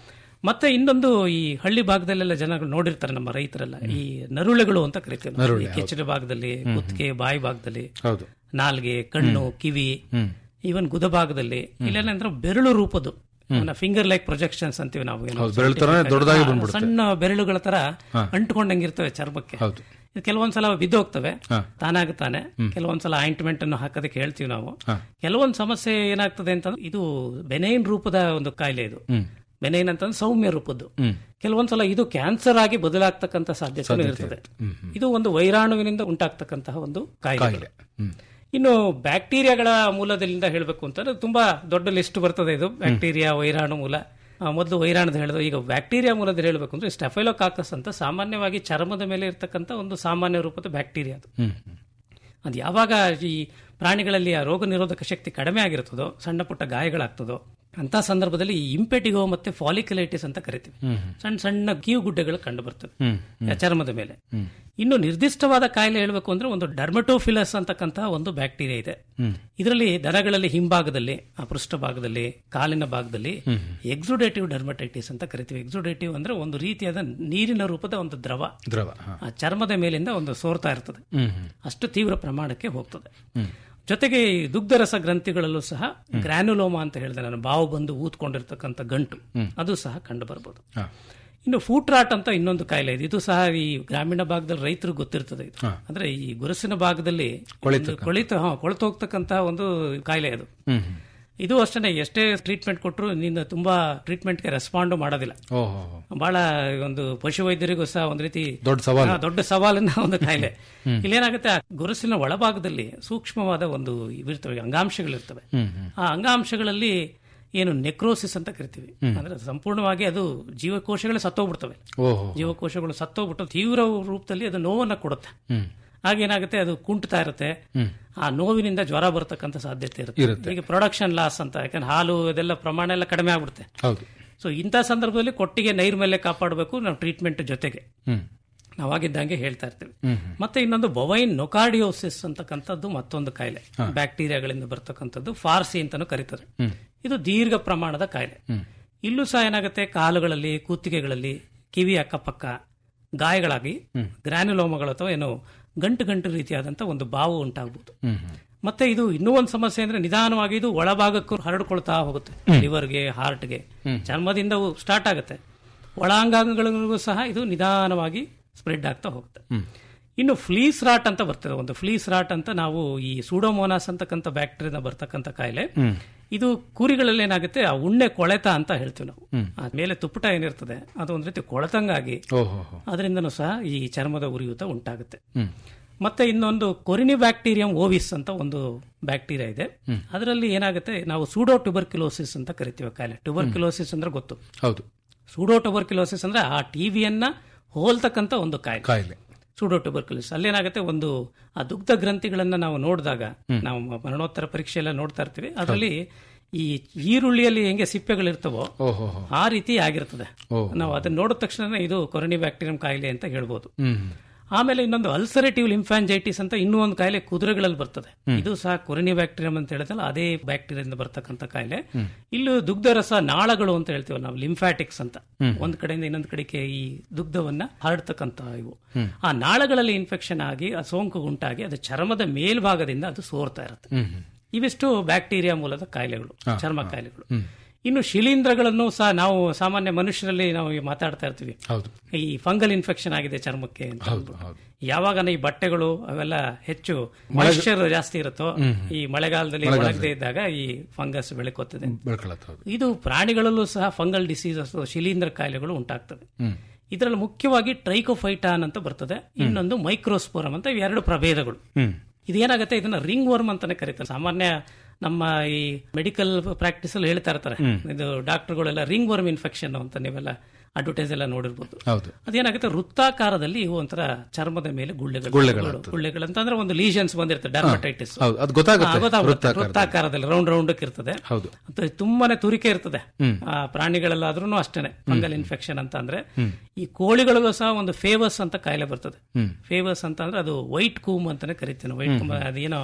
ಮತ್ತೆ ಇನ್ನೊಂದು ಈ ಹಳ್ಳಿ ಭಾಗದಲ್ಲೆಲ್ಲ ಜನಗಳು ನೋಡಿರ್ತಾರೆ ನಮ್ಮ ರೈತರೆಲ್ಲ ಈ ನರುಳೆಗಳು ಅಂತ ಕರಿತೀವಿ ನಾವು. ನರುಳೆ, ಈ ಕೆಚ್ಚಲ ಭಾಗದಲ್ಲಿ ಹ್ಮ್, ಕುತ್ತಿಗೆ ಬಾಯಿ ಭಾಗದಲ್ಲಿ ಹೌದು ನಾಲ್ಗೆ ಕಣ್ಣು ಕಿವಿ ಹ್ಮ್. ಈವನ್ ಗುದ ಭಾಗದಲ್ಲಿ ಇಲ್ಲೇನಂದ್ರೆ ಬೆರಳು ರೂಪದ್ದು ಫಿಂಗರ್ ಲೈಕ್ ಪ್ರೊಜೆಕ್ಷನ್ಸ್ ಅಂತೀವಿ ನಾವು ಏನು ಹೌದು, ಬೆರಳು ತರನೇ scientific ದೊಡ್ಡದಾಗಿ ಆಗಿ. ಬಂದ್ಬಿಡುತ್ತೆ. ಸಣ್ಣ ಬೆರಳುಗಳ ತರ ಹಾ. ಅಂಟ್ಕೊಂಡಂಗಿರ್ತವೆ ಚರ್ಮಕ್ಕೆ ಹೌದು ಇದು ಕೆಲವೊಂದ್ಸಲ ಬಿದ್ದೋಗ್ತವೆ ಹಾ. ತಾನಾಗ ತಾನೆ ಹ್ಮ್. ಕೆಲವೊಂದ್ಸಲ ಆಯಿಂಟ್ಮೆಂಟ್ ಅನ್ನು ಹಾಕೋದಕ್ಕೆ ಹೇಳ್ತೀವಿ ನಾವು ಹಾ. ಕೆಲವೊಂದು ಸಮಸ್ಯೆ ಏನಾಗ್ತದೆ ಅಂತಂದ್ರೆ ಇದು ಬೆನೈನ್ ರೂಪದ ಒಂದು ಕಾಯಿಲೆ ಇದು ಹ್ಮ್. ಬೆನೈನ್ ಅಂತಂದ್ರೆ ಸೌಮ್ಯ ರೂಪದ್ದು ಹ್ಮ್. ಕೆಲವೊಂದ್ಸಲ ಇದು ಕ್ಯಾನ್ಸರ್ ಆಗಿ ಬದಲಾಗ್ತಕ್ಕಂಥ ಸಾಧ್ಯತೆ ಸಾಧ್ಯತೆ ಇರ್ತದೆ ಇರುತ್ತೆ. ಹ್ಮ್, ಹ್ಮ್. ಇದು ಒಂದು ವೈರಾಣುವಿನಿಂದ ಉಂಟಾಗ್ತಕ್ಕಂತಹ ಒಂದು ಕಾಯಿಲೆ ಕಾಯಿಲೆ ಹ್ಮ್. ಇನ್ನು ಬ್ಯಾಕ್ಟೀರಿಯಾಗಳ ಮೂಲದಿಂದ ಹೇಳಬೇಕು ಅಂತಂದ್ರೆ ತುಂಬಾ ದೊಡ್ಡ ಲಿಸ್ಟ್ ಬರ್ತದೆ ಇದು ಬ್ಯಾಕ್ಟೀರಿಯಾ ವೈರಾಣು ಮೂಲ ಆ, ಮೊದಲು ವೈರಾಣದ ಹೇಳಿದ್ರು ಈಗ ಬ್ಯಾಕ್ಟೀರಿಯಾ ಮೂಲದಲ್ಲಿ ಹೇಳಬೇಕು ಅಂದ್ರೆ ಸ್ಟೆಫೈಲೋಕಾಕಸ್ ಅಂತ ಸಾಮಾನ್ಯವಾಗಿ ಚರ್ಮದ ಮೇಲೆ ಇರ್ತಕ್ಕಂಥ ಒಂದು ಸಾಮಾನ್ಯ ರೂಪದ ಬ್ಯಾಕ್ಟೀರಿಯಾ ಅದು ಹ್ಮ್. ಅದು ಯಾವಾಗ ಈ ಪ್ರಾಣಿಗಳಲ್ಲಿ ಆ ರೋಗ ನಿರೋಧಕ ಶಕ್ತಿ ಕಡಿಮೆ ಆಗಿರ್ತದೋ ಸಣ್ಣ ಪುಟ್ಟ ಗಾಯಗಳಾಗ್ತದೋ ಅಂತ ಸಂದರ್ಭದಲ್ಲಿ ಈ ಇಂಪೆಟಿಗೋ ಮತ್ತೆ ಫಾಲಿಕ್ಯುಲೈಟಿಸ್ ಅಂತ ಕರಿತೀವಿ ಹ್ಮ್. ಸಣ್ಣ ಸಣ್ಣ ಕೀವು ಗುಡ್ಡೆಗಳು ಕಂಡು ಬರ್ತವೆ ಹ್ಮ್. ಹ್ಮ್. ಚರ್ಮದ ಮೇಲೆ ಹ್ಮ್. ಇನ್ನು ನಿರ್ದಿಷ್ಟವಾದ ಕಾಯಿಲೆ ಹೇಳಬೇಕು ಅಂದ್ರೆ ಒಂದು ಡರ್ಮಟೋಫಿಲಸ್ ಅಂತಕ್ಕಂತಹ ಒಂದು ಬ್ಯಾಕ್ಟೀರಿಯಾ ಇದೆ ಹ್ಮ್. ಇದರಲ್ಲಿ ದನಗಳಲ್ಲಿ ಹಿಂಭಾಗದಲ್ಲಿ ಆ ಪೃಷ್ಠ ಭಾಗದಲ್ಲಿ ಕಾಲಿನ ಭಾಗದಲ್ಲಿ ಹ್ಮ್. ಎಕ್ಸುಡೇಟಿವ್ ಡರ್ಮಟೈಟಿಸ್ ಅಂತ ಕರಿತೀವಿ ಎಕ್ಸುಡೇಟಿವ್ ಅಂದ್ರೆ ಒಂದು ರೀತಿಯಾದ ನೀರಿನ ರೂಪದ ಒಂದು ದ್ರವ ದ್ರವ ಹಾ. ಆ ಚರ್ಮದ ಮೇಲಿಂದ ಒಂದು ಸೋರ್ತಾ ಇರ್ತದೆ ಹ್ಮ್, ಹ್ಮ್. ಅಷ್ಟು ತೀವ್ರ ಪ್ರಮಾಣಕ್ಕೆ ಹೋಗ್ತದೆ ಹ್ಮ್. ಜೊತೆಗೆ ಈ ದುಗ್ಧರಸ ಗ್ರಂಥಿಗಳಲ್ಲೂ ಸಹ ಗ್ರ್ಯಾನುಲೋಮಾ ಅಂತ ಹೇಳಿದೆ ನಾನು ಬಾವು ಬಂದು ಊದ್ಕೊಂಡಿರ್ತಕ್ಕಂಥ ಗಂಟು ಹ್ಮ್. ಅದು ಸಹ ಕಂಡು ಬರ್ಬೋದು ಹಾ. ಇನ್ನು ಫೂಟ್ರಾಟ್ ಅಂತ ಇನ್ನೊಂದು ಕಾಯಿಲೆ ಇದೆ ಇದು ಸಹ ಈ ಗ್ರಾಮೀಣ ಭಾಗದಲ್ಲಿ ರೈತರಿಗೆ ಗೊತ್ತಿರ್ತದೆ ಇದು ಹಾ. ಅಂದ್ರೆ ಈ ಗುರುಸಿನ ಭಾಗದಲ್ಲಿ ಕೊಳಿತಕ್ಕಂಥ. ಒಂದು ಕೊಳಿತ ಹಾ ಕೊಳೆತು ಹೋಗ್ತಕ್ಕಂಥ ಒಂದು ಕಾಯಿಲೆ ಅದು ಹ್ಮ್, ಹ್ಮ್. ಇದು ಅಷ್ಟೇ ಎಷ್ಟೇ ಟ್ರೀಟ್ಮೆಂಟ್ ಕೊಟ್ಟರು ನಿನ್ನ ತುಂಬಾ ಟ್ರೀಟ್ಮೆಂಟ್ಗೆ ರೆಸ್ಪಾಂಡ್ ಮಾಡೋದಿಲ್ಲ ಓಹೋ ಬಹಳ ಒಂದು ಪಶುವೈದ್ಯರಿಗೂ ಸಹ ಒಂದು ರೀತಿ ದೊಡ್ಡ ಸವಾಲು. ಹಾ, ದೊಡ್ಡ ಸವಾಲಿನ ಒಂದು ಕಾಯಿಲೆ ಹ್ಮ್. ಇಲ್ಲೇನಾಗುತ್ತೆ ಆ ಗೊರಸಿನ ಒಳಭಾಗದಲ್ಲಿ ಸೂಕ್ಷ್ಮವಾದ ಒಂದು ಇವಿರ್ತವೆ ಅಂಗಾಂಶಗಳಿರ್ತವೆ ಹ್ಮ್, ಹ್ಮ್. ಆ ಅಂಗಾಂಶಗಳಲ್ಲಿ ಏನು ನೆಕ್ರೋಸಿಸ್ ಅಂತ ಕರಿತೀವಿ ಹ್ಮ್. ಅಂದ್ರೆ ಸಂಪೂರ್ಣವಾಗಿ ಅದು ಜೀವಕೋಶಗಳೇ ಸತ್ತೋಗ್ಬಿಡ್ತವೆ ಓಹೋ ಜೀವಕೋಶಗಳು ಸತ್ತೋಗ್ಬಿಟ್ಟು ತೀವ್ರ ರೂಪದಲ್ಲಿ ಅದು ನೋವನ್ನ ಕೊಡುತ್ತೆ ಹ್ಮ್. ಆಗೇನಾಗುತ್ತೆ ಅದು ಕುಂಟ್ತಾ ಇರುತ್ತೆ ಹ್ಮ್. ಆ ನೋವಿನಿಂದ ಜ್ವರ ಬರ್ತಕ್ಕಂಥ ಸಾಧ್ಯತೆ ಇರುತ್ತೆ. ಇರುತ್ತೆ ಈಗ ಪ್ರೊಡಕ್ಷನ್ ಲಾಸ್ ಅಂತ ಯಾಕಂದ್ರೆ ಹಾಲು ಇದೆಲ್ಲ ಪ್ರಮಾಣ ಎಲ್ಲ ಕಡಿಮೆ ಆಗ್ಬಿಡುತ್ತೆ ಹೌದು ಸೊ ಇಂಥ ಸಂದರ್ಭದಲ್ಲಿ ಕೊಟ್ಟಿಗೆ ನೈರ್ಮಲ್ಯ ಕಾಪಾಡಬೇಕು ನಾವು ಟ್ರೀಟ್ಮೆಂಟ್ ಜೊತೆಗೆ ಹ್ಮ್. ನಾವಾಗಿದ್ದಂಗೆ ಹೇಳ್ತಾ ಇರ್ತೀವಿ ಹ್ಮ್, ಹ್ಮ್. ಮತ್ತೆ ಇನ್ನೊಂದು ಬೊವೈನ್ ನೊಕಾರ್ಡಿಯೋಸಿಸ್ ಅಂತಕ್ಕಂಥದ್ದು ಮತ್ತೊಂದು ಕಾಯಿಲೆ ಹಾ. ಬ್ಯಾಕ್ಟೀರಿಯಾಗಳಿಂದ ಬರ್ತಕ್ಕಂಥದ್ದು ಫಾರ್ಸಿ ಅಂತಾನು ಕರೀತಾರೆ ಹ್ಮ್. ಇದು ದೀರ್ಘ ಪ್ರಮಾಣದ ಕಾಯಿಲೆ ಹ್ಮ್. ಇಲ್ಲೂ ಸಹ ಏನಾಗುತ್ತೆ ಕಾಲುಗಳಲ್ಲಿ ಕುತ್ತಿಗೆಗಳಲ್ಲಿ ಕಿವಿ ಅಕ್ಕಪಕ್ಕ ಗಾಯಗಳಾಗಿ ಹ್ಮ್. ಗ್ರಾನ್ಯುಲೋಮಗಳು ಅಥವಾ ಏನು ಗಂಟು ಗಂಟು ರೀತಿಯಾದಂಥ ಒಂದು ಬಾವು ಉಂಟಾಗಬಹುದು ಹ್ಮ್, ಹ್ಮ್. ಮತ್ತೆ ಇದು ಇನ್ನೂ ಒಂದು ಸಮಸ್ಯೆ ಅಂದ್ರೆ ನಿಧಾನವಾಗಿ ಇದು ಒಳಭಾಗಕ್ಕೂ ಹರಡ್ಕೊಳ್ತಾ ಹೋಗುತ್ತೆ ಲಿವರ್ಗೆ ಹಾರ್ಟ್ಗೆ ಹ್ಮ್. ಚರ್ಮದಿಂದ ಸ್ಟಾರ್ಟ್ ಆಗುತ್ತೆ ಒಳಾಂಗಾಂಗಗಳಿಗೂ ಸಹ ಇದು ನಿಧಾನವಾಗಿ ಸ್ಪ್ರೆಡ್ ಆಗ್ತಾ ಹೋಗುತ್ತೆ ಹ್ಮ್. ಇನ್ನು ಫ್ಲೀಸ್ ರಾಟ್ ಅಂತ ಬರ್ತದೆ ಒಂದು ಫ್ಲೀಸ್ ರಾಟ್ ಅಂತ ನಾವು ಈ ಸೂಡೋಮೋನಾಸ್ ಅಂತಕ್ಕಂಥ ಬ್ಯಾಕ್ಟೀರಿಯಾ ಬರ್ತಕ್ಕಂಥ ಕಾಯಿಲೆ ಹ್ಮ್. ಇದು ಕುರಿಗಳಲ್ಲಿ ಏನಾಗುತ್ತೆ ಆ ಉಣ್ಣೆ ಕೊಳೆತ ಅಂತ ಹೇಳ್ತೀವಿ ನಾವು ಹ್ಮ್. ಆ ಮೇಲೆ ತುಪ್ಪಟ ಏನಿರ್ತದೆ ಅದು ಒಂದ್ ರೀತಿ ಕೊಳೆತಂಗಾಗಿ ಓಹೋ ಹೋ. ಅದರಿಂದನೂ ಸಹ ಈ ಚರ್ಮದ ಉರಿಯೂತ ಉಂಟಾಗುತ್ತೆ ಹ್ಮ್. ಮತ್ತೆ ಇನ್ನೊಂದು ಕೊರಿನಿ ಬ್ಯಾಕ್ಟೀರಿಯಂ ಓವಿಸ್ ಅಂತ ಒಂದು ಬ್ಯಾಕ್ಟೀರಿಯಾ ಇದೆ ಹ್ಮ್. ಅದರಲ್ಲಿ ಏನಾಗುತ್ತೆ ನಾವು ಸೂಡೋ ಟ್ಯೂಬರ್ಕ್ಯುಲೋಸಿಸ್ ಅಂತ ಕರಿತೀವಿ ಆ ಕಾಯಿಲೆ ಟ್ಯೂಬರ್ಕ್ಯುಲೋಸಿಸ್ ಅಂದ್ರೆ ಗೊತ್ತು ಹೌದು ಸೂಡೋ ಟ್ಯೂಬರ್ಕ್ಯುಲೋಸಿಸ್ ಅಂದ್ರೆ ಆ ಟಿವಿಯನ್ನ ಹೋಲ್ತಕ್ಕಂಥ ಒಂದು ಕಾಯಿಲೆ ಕಾಯಿಲೆ ಸೂಡೋ ಟ್ಯೂಬರ್ಕ್ಯುಲೋಸಿಸ್ ಅಲ್ಲೇನಾಗುತ್ತೆ ಒಂದು ಆ ದುಗ್ಧ ಗ್ರಂಥಿಗಳನ್ನ ನಾವು ನೋಡಿದಾಗ ನಾವು ಮರಣೋತ್ತರ ಪರೀಕ್ಷೆ ಎಲ್ಲ ನೋಡ್ತಾ ಇರ್ತೀವಿ ಅದರಲ್ಲಿ ಈ ಈರುಳ್ಳಿಯಲ್ಲಿ ಹೆಂಗೆ ಸಿಪ್ಪೆಗಳಿರ್ತವೋ ಓಹೋ ಹೋ. ಆ ರೀತಿ ಆಗಿರ್ತದೆ ಓಹೋ. ನಾವು ಅದನ್ನ ನೋಡಿದ ತಕ್ಷಣ ಇದು ಕೊರೋನಿ ಬ್ಯಾಕ್ಟೀರಿಯಂ ಕಾಯಿಲೆ ಅಂತ ಹೇಳ್ಬೋದು ಹ್ಮ್. ಆಮೇಲೆ ಇನ್ನೊಂದು ಅಲ್ಸರೇಟಿವ್ ಲಿಂಫ್ಯಾಂಜೈಟಿಸ್ ಅಂತ ಇನ್ನೂ ಒಂದು ಕಾಯಿಲೆ ಕುದುರೆಗಳಲ್ಲಿ ಬರ್ತದೆ ಹ್ಮ್. ಇದು ಸಹ ಕೊರಿನಿ ಬ್ಯಾಕ್ಟೀರಿಯಂ ಅಂತ ಹೇಳಿದಲ್ಲ ಅದೇ ಬ್ಯಾಕ್ಟೀರಿಯಿಂದ ಬರ್ತಕ್ಕಂಥ ಕಾಯಿಲೆ ಹ್ಮ್. ಇಲ್ಲೂ ದುಗ್ಧರಸ ನಾಳಗಳು ಅಂತ ಹೇಳ್ತೀವಿ ನಾವು ಲಿಂಫ್ಯಾಟಿಕ್ಸ್ ಅಂತ ಹ್ಮ್. ಒಂದ್ ಕಡೆಯಿಂದ ಇನ್ನೊಂದು ಕಡೆಗೆ ಈ ದುಗ್ಧವನ್ನ ಹರಡ್ತಕ್ಕಂಥ ಇವು ಹ್ಮ್. ಆ ನಾಳಗಳಲ್ಲಿ ಇನ್ಫೆಕ್ಷನ್ ಆಗಿ ಆ ಸೋಂಕು ಉಂಟಾಗಿ ಅದು ಚರ್ಮದ ಮೇಲ್ಭಾಗದಿಂದ ಅದು ಸೋರ್ತಾ ಇರುತ್ತೆ ಹ್ಮ್, ಹ್ಮ್. ಇವಿಷ್ಟು ಬ್ಯಾಕ್ಟೀರಿಯಾ ಮೂಲದ ಕಾಯಿಲೆಗಳು ಹಾ, ಚರ್ಮ ಹಾ. ಕಾಯಿಲೆಗಳು ಹ್ಮ್. ಇನ್ನು ಶಿಲೀಂಧ್ರಗಳನ್ನು ಸಹ ನಾವು ಸಾಮಾನ್ಯ ಮನುಷ್ಯರಲ್ಲಿ ನಾವು ಈ ಮಾತಾಡ್ತಾ ಇರ್ತೀವಿ ಹೌದು ಈ ಫಂಗಲ್ ಇನ್ಫೆಕ್ಷನ್ ಆಗಿದೆ ಚರ್ಮಕ್ಕೆ ಅಂತ ಹೌದು ಅಂದ್ಬಿಟ್ಟು. ಹೌದು ಯಾವಾಗ ಈ ಬಟ್ಟೆಗಳು ಅವೆಲ್ಲ ಹೆಚ್ಚು ಮಳೆಗ- ಮಾಯಿಶ್ಚರ್ ಜಾಸ್ತಿ ಇರುತ್ತೋ ಹ್ಮ್. ಈ ಮಳೆಗಾಲದಲ್ಲಿ ಮಳೆಗಾಲದಲ್ಲಿ. ಒಣಗದೇ ಇದ್ದಾಗ ಈ ಫಂಗಸ್ ಬೆಳಕೋತದೆ ಬೆಳ್ಕೊಳತ್ ಹೌದು ಇದು ಪ್ರಾಣಿಗಳಲ್ಲೂ ಸಹ ಫಂಗಲ್ ಡಿಸೀಸಸ್ ಶಿಲೀಂಧ್ರ ಕಾಯಿಲೆಗಳು ಉಂಟಾಗ್ತವೆ ಹ್ಮ್. ಇದರಲ್ಲಿ ಮುಖ್ಯವಾಗಿ ಟ್ರೈಕೋಫೈಟಾನ್ ಅಂತ ಬರ್ತದೆ ಇನ್ನೊಂದು ಮೈಕ್ರೋಸ್ಪೋರಮ್ ಅಂತ ಇವೆರಡು ಪ್ರಭೇದಗಳು ಹ್ಮ್. ಇದೇನಾಗುತ್ತೆ ಇದನ್ನ ರಿಂಗ್ ವರ್ಮ್ ಅಂತಾನೆ ಕರೀತಾರೆ ಸಾಮಾನ್ಯ ನಮ್ಮ ಈ ಮೆಡಿಕಲ್ ಪ್ರಾಕ್ಟೀಸ್ ಅಲ್ಲಿ ಹೇಳ್ತಾ ಇರ್ತಾರೆ ಹ್ಮ್. ಇದು ಡಾಕ್ಟರ್ಗಳೆಲ್ಲ ರಿಂಗ್ ವರ್ಮ್ ಇನ್ಫೆಕ್ಷನ್ ಅಂತ ನೀವೆಲ್ಲ ಅಡ್ವರ್ಟೈಸ್ ಎಲ್ಲ ನೋಡಿರ್ಬೋದು ಹೌದು ಅದೇನಾಗುತ್ತೆ ವೃತ್ತಾಕಾರದಲ್ಲಿ ಇವು ಒಂಥರ ಚರ್ಮದ ಮೇಲೆ ಗುಳ್ಳೆಗಳು ಗುಳ್ಳೆಗಳಾಗ್ತದೆ. ಗುಳ್ಳೆಗಳು ಅಂತಂದ್ರೆ ಒಂದು ಲೀಷನ್ಸ್ ಬಂದಿರ್ತದೆ ಡರ್ಮಟೈಟಿಸ್ ಹೌದು, ಅದು ಗೊತ್ತಾಗುತ್ತೆ, ವೃತ್ತಾಕಾರದಲ್ಲಿ. ವೃತ್ತಾಕಾರದಲ್ಲಿ ರೌಂಡ್ ರೌಂಡ್ ಇರ್ತದೆ ಹೌದು ಅಂತ ತುಂಬಾನೇ ತುರಿಕೆ ಇರ್ತದೆ ಹ್ಮ್. ಆ ಪ್ರಾಣಿಗಳಲ್ಲಾದ್ರೂ ಅಷ್ಟೇನೆ ಫಂಗಲ್ ಇನ್ಫೆಕ್ಷನ್ ಅಂತ ಅಂದ್ರೆ ಹ್ಮ್. ಈ ಕೋಳಿಗಳಲ್ಲೂ ಸಹ ಒಂದು ಫೇವಸ್ ಅಂತ ಕಾಯಿಲೆ ಬರ್ತದೆ ಹ್ಮ್. ಫೇವಸ್ ಅಂತ ಅಂದ್ರೆ ಅದು ವೈಟ್ ಕೂಮ್ ಅಂತಾನೆ ಕರಿತೀವಿ ನಾವು ವೈಟ್ ಕೂಮ್ ಅದೇನೋ